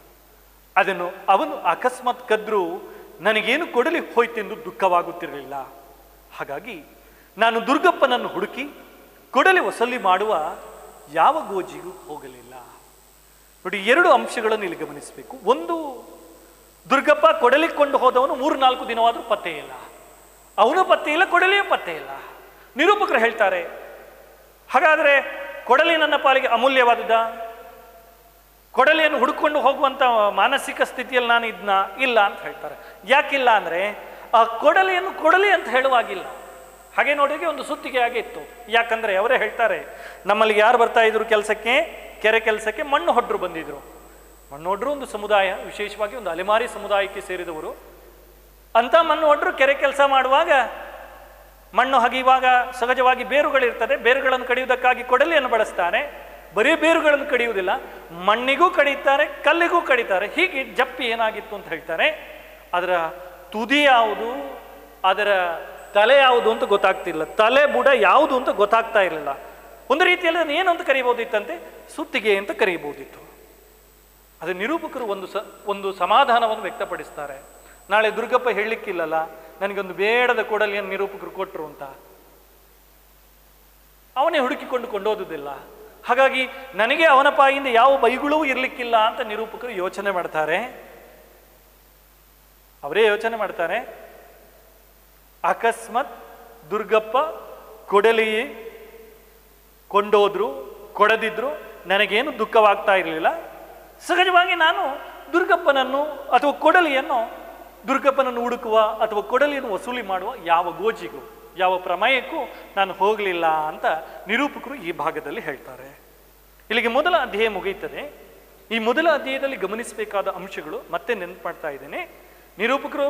ಅದನ್ನು ಅವನು ಅಕಸ್ಮಾತ್ ಕದ್ರೂ ನನಗೇನು ಕೊಡಲಿ ಹೋಯ್ತೆಂದು ದುಃಖವಾಗುತ್ತಿರಲಿಲ್ಲ ಹಾಗಾಗಿ ನಾನು ದುರ್ಗಪ್ಪನನ್ನು ಹುಡುಕಿ ಕೊಡಲಿ ವಸೂಲಿ ಮಾಡುವ ಯಾವ ಗೋಜಿಗೂ ಹೋಗಲಿಲ್ಲ ನೋಡಿ ಎರಡು ಅಂಶಗಳನ್ನು ಇಲ್ಲಿ ಗಮನಿಸಬೇಕು ಒಂದು ದುರ್ಗಪ್ಪ ಕೊಡಲಿಕೊಂಡು ಹೋದವನು ಮೂರು ನಾಲ್ಕು ದಿನವಾದರೂ ಪತ್ತೆ ಇಲ್ಲ ಅವನು ಪತ್ತೆ ಇಲ್ಲ ಕೊಡಲಿಯೂ ಪತ್ತೆ ಇಲ್ಲ ನಿರೂಪಕರು ಹೇಳ್ತಾರೆ ಹಾಗಾದರೆ ಕೊಡಲಿ ನನ್ನ ಪಾಲಿಗೆ ಅಮೂಲ್ಯವಾದದ ಕೊಡಲಿಯನ್ನು ಹುಡುಕೊಂಡು ಹೋಗುವಂತ ಮಾನಸಿಕ ಸ್ಥಿತಿಯಲ್ಲಿ ನಾನು ಇದ್ನ ಇಲ್ಲ ಅಂತ ಹೇಳ್ತಾರೆ ಯಾಕಿಲ್ಲ ಅಂದ್ರೆ ಆ ಕೊಡಲಿಯನ್ನು ಕೊಡಲಿ ಅಂತ ಹೇಳುವಾಗಿಲ್ಲ ಹಾಗೆ ನೋಡಿದ್ರೆ ಒಂದು ಸುತ್ತಿಗೆ ಹಾಗೆ ಇತ್ತು ಯಾಕಂದ್ರೆ ಅವರೇ ಹೇಳ್ತಾರೆ ನಮ್ಮಲ್ಲಿ ಯಾರು ಬರ್ತಾ ಇದ್ರು ಕೆಲಸಕ್ಕೆ ಕೆರೆ ಕೆಲಸಕ್ಕೆ ಮಣ್ಣು ಹೊಡ್ರು ಬಂದಿದ್ರು ಮಣ್ಣು ಹೊಡ್ರು ಒಂದು ಸಮುದಾಯ ವಿಶೇಷವಾಗಿ ಒಂದು ಅಲೆಮಾರಿ ಸಮುದಾಯಕ್ಕೆ ಸೇರಿದವರು ಅಂತ ಮಣ್ಣು ಹೊಡ್ರು ಕೆರೆ ಕೆಲಸ ಮಾಡುವಾಗ ಮಣ್ಣು ಹಗಿಯುವಾಗ ಸಹಜವಾಗಿ ಬೇರುಗಳಿರ್ತದೆ ಬೇರುಗಳನ್ನು ಕಡಿಯುವುದಕ್ಕಾಗಿ ಕೊಡಲಿಯನ್ನು ಬಳಸ್ತಾನೆ ಬರೀ ಬೇರುಗಳನ್ನು ಕಡಿಯುವುದಿಲ್ಲ ಮಣ್ಣಿಗೂ ಕಡಿತಾರೆ ಕಲ್ಲಿಗೂ ಕಡಿತಾರೆ ಹೀಗೆ ಜಪ್ಪಿ ಏನಾಗಿತ್ತು ಅಂತ ಹೇಳ್ತಾರೆ ಅದರ ತುದಿ ಯಾವುದು ಅದರ ತಲೆ ಯಾವುದು ಅಂತ ಗೊತ್ತಾಗ್ತಿಲ್ಲ ತಲೆ ಬುಡ ಯಾವುದು ಅಂತ ಗೊತ್ತಾಗ್ತಾ ಇರಲಿಲ್ಲ ಒಂದು ರೀತಿಯಲ್ಲಿ ಅದನ್ನು ಏನು ಅಂತ ಕರೀಬಹುದಿತ್ತಂತೆ ಸುತ್ತಿಗೆ ಅಂತ ಕರೀಬಹುದಿತ್ತು ಅದು ನಿರೂಪಕರು ಒಂದು ಸ ಒಂದು ಸಮಾಧಾನವನ್ನು ವ್ಯಕ್ತಪಡಿಸ್ತಾರೆ ನಾಳೆ ದುರ್ಗಪ್ಪ ಹೇಳಲಿಕ್ಕಿಲ್ಲಲ್ಲ ನನಗೊಂದು ಬೇಡದ ಕೊಡಲಿಯನ್ನು ನಿರೂಪಕರು ಕೊಟ್ಟರು ಅಂತ ಅವನೇ ಹುಡುಕಿಕೊಂಡು ಕೊಂಡೋದುದಿಲ್ಲ ಹಾಗಾಗಿ ನನಗೆ ಅವನ ಪಾಯಿಂದ ಯಾವ ಬೈಗುಳೂ ಇರಲಿಕ್ಕಿಲ್ಲ ಅಂತ ನಿರೂಪಕರು ಯೋಚನೆ ಮಾಡ್ತಾರೆ ಅವರೇ ಯೋಚನೆ ಮಾಡ್ತಾರೆ ಅಕಸ್ಮಾತ್ ದುರ್ಗಪ್ಪ ಕೊಡಲಿ ಕೊಂಡೋದ್ರು ಕೊಡದಿದ್ರು ನನಗೇನು ದುಃಖವಾಗ್ತಾ ಇರಲಿಲ್ಲ ಸಹಜವಾಗಿ ನಾನು ದುರ್ಗಪ್ಪನನ್ನು ಅಥವಾ ಕೊಡಲಿಯನ್ನು ದುರ್ಗಪ್ಪನನ್ನು ಹುಡುಕುವ ಅಥವಾ ಕೊಡಲಿಯನ್ನು ವಸೂಲಿ ಮಾಡುವ ಯಾವ ಗೋಜಿಗೂ ಯಾವ ಪ್ರಮೇಯಕ್ಕೂ ನಾನು ಹೋಗಲಿಲ್ಲ ಅಂತ ನಿರೂಪಕರು ಈ ಭಾಗದಲ್ಲಿ ಹೇಳ್ತಾರೆ ಇಲ್ಲಿಗೆ ಮೊದಲ ಅಧ್ಯಾಯ ಮುಗಿಯುತ್ತದೆ ಈ ಮೊದಲ ಅಧ್ಯಾಯದಲ್ಲಿ ಗಮನಿಸಬೇಕಾದ ಅಂಶಗಳು ಮತ್ತೆ ನೆನಪು ಮಾಡ್ತಾ ಇದ್ದೇನೆ ನಿರೂಪಕರು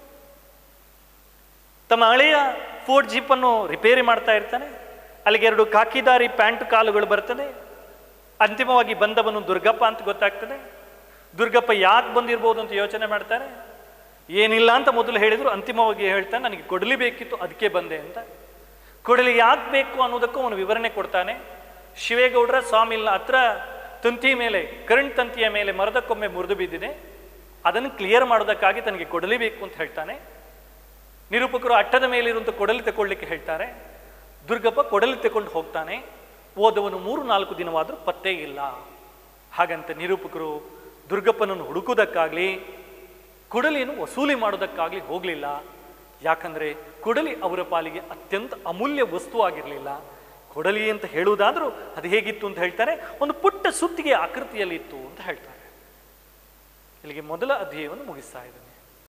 ತಮ್ಮ ಹಳೆಯ ಫೋರ್ಡ್ ಜೀಪನ್ನು ರಿಪೇರಿ ಮಾಡ್ತಾ ಇರ್ತಾನೆ ಅಲ್ಲಿಗೆ ಎರಡು ಕಾಕಿದಾರಿ ಪ್ಯಾಂಟ್ ಕಾಲುಗಳು ಬರ್ತದೆ ಅಂತಿಮವಾಗಿ ಬಂದವನು ದುರ್ಗಪ್ಪ ಅಂತ ಗೊತ್ತಾಗ್ತದೆ ದುರ್ಗಪ್ಪ ಯಾಕೆ ಬಂದಿರ್ಬೋದು ಅಂತ ಯೋಚನೆ ಮಾಡ್ತಾರೆ ಏನಿಲ್ಲ ಅಂತ ಮೊದಲು ಹೇಳಿದ್ರು ಅಂತಿಮವಾಗಿ ಹೇಳ್ತಾನೆ ನನಗೆ ಕೊಡಲಿ ಬೇಕಿತ್ತು ಅದಕ್ಕೆ ಬಂದೆ ಅಂತ ಕೊಡಲಿ ಯಾಕೆ ಬೇಕು ಅನ್ನೋದಕ್ಕೂ ಅವನು ವಿವರಣೆ ಕೊಡ್ತಾನೆ ಶಿವೇಗೌಡರ ಸ್ವಾಮಿಲ್ನ ಹತ್ರ ತಂತಿ ಮೇಲೆ ಕರೆಂಟ್ ತಂತಿಯ ಮೇಲೆ ಮರದಕ್ಕೊಮ್ಮೆ ಮುರಿದು ಬಿದ್ದಿದೆ ಅದನ್ನು ಕ್ಲಿಯರ್ ಮಾಡೋದಕ್ಕಾಗಿ ತನಗೆ ಕೊಡಲಿ ಬೇಕು ಅಂತ ಹೇಳ್ತಾನೆ ನಿರೂಪಕರು ಅಟ್ಟದ ಮೇಲಿರುವಂಥ ಕೊಡಲಿ ತಗೊಳ್ಳಿಕ್ಕೆ ಹೇಳ್ತಾರೆ ದುರ್ಗಪ್ಪ ಕೊಡಲಿ ತಗೊಂಡು ಹೋಗ್ತಾನೆ ಓದವನು ಮೂರು ನಾಲ್ಕು ದಿನವಾದರೂ ಪತ್ತೆ ಇಲ್ಲ ಹಾಗಂತ ನಿರೂಪಕರು ದುರ್ಗಪ್ಪನನ್ನು ಹುಡುಕುವುದಕ್ಕಾಗಲಿ ಕೊಡಲಿಯನ್ನು ವಸೂಲಿ ಮಾಡೋದಕ್ಕಾಗಲಿ ಹೋಗಲಿಲ್ಲ ಯಾಕಂದರೆ ಕೊಡಲಿ ಅವರ ಪಾಲಿಗೆ ಅತ್ಯಂತ ಅಮೂಲ್ಯ ವಸ್ತು ಆಗಿರಲಿಲ್ಲ ಕೊಡಲಿ ಅಂತ ಹೇಳುವುದಾದರೂ ಅದು ಹೇಗಿತ್ತು ಅಂತ ಹೇಳ್ತಾರೆ ಒಂದು ಪುಟ್ಟ ಸುತ್ತಿಗೆ ಆಕೃತಿಯಲ್ಲಿ ಇತ್ತು ಅಂತ ಹೇಳ್ತಾರೆ ಇಲ್ಲಿಗೆ ಮೊದಲ ಅಧ್ಯಾಯವನ್ನು ಮುಗಿಸ್ತಾ ಇದ್ದೇನೆ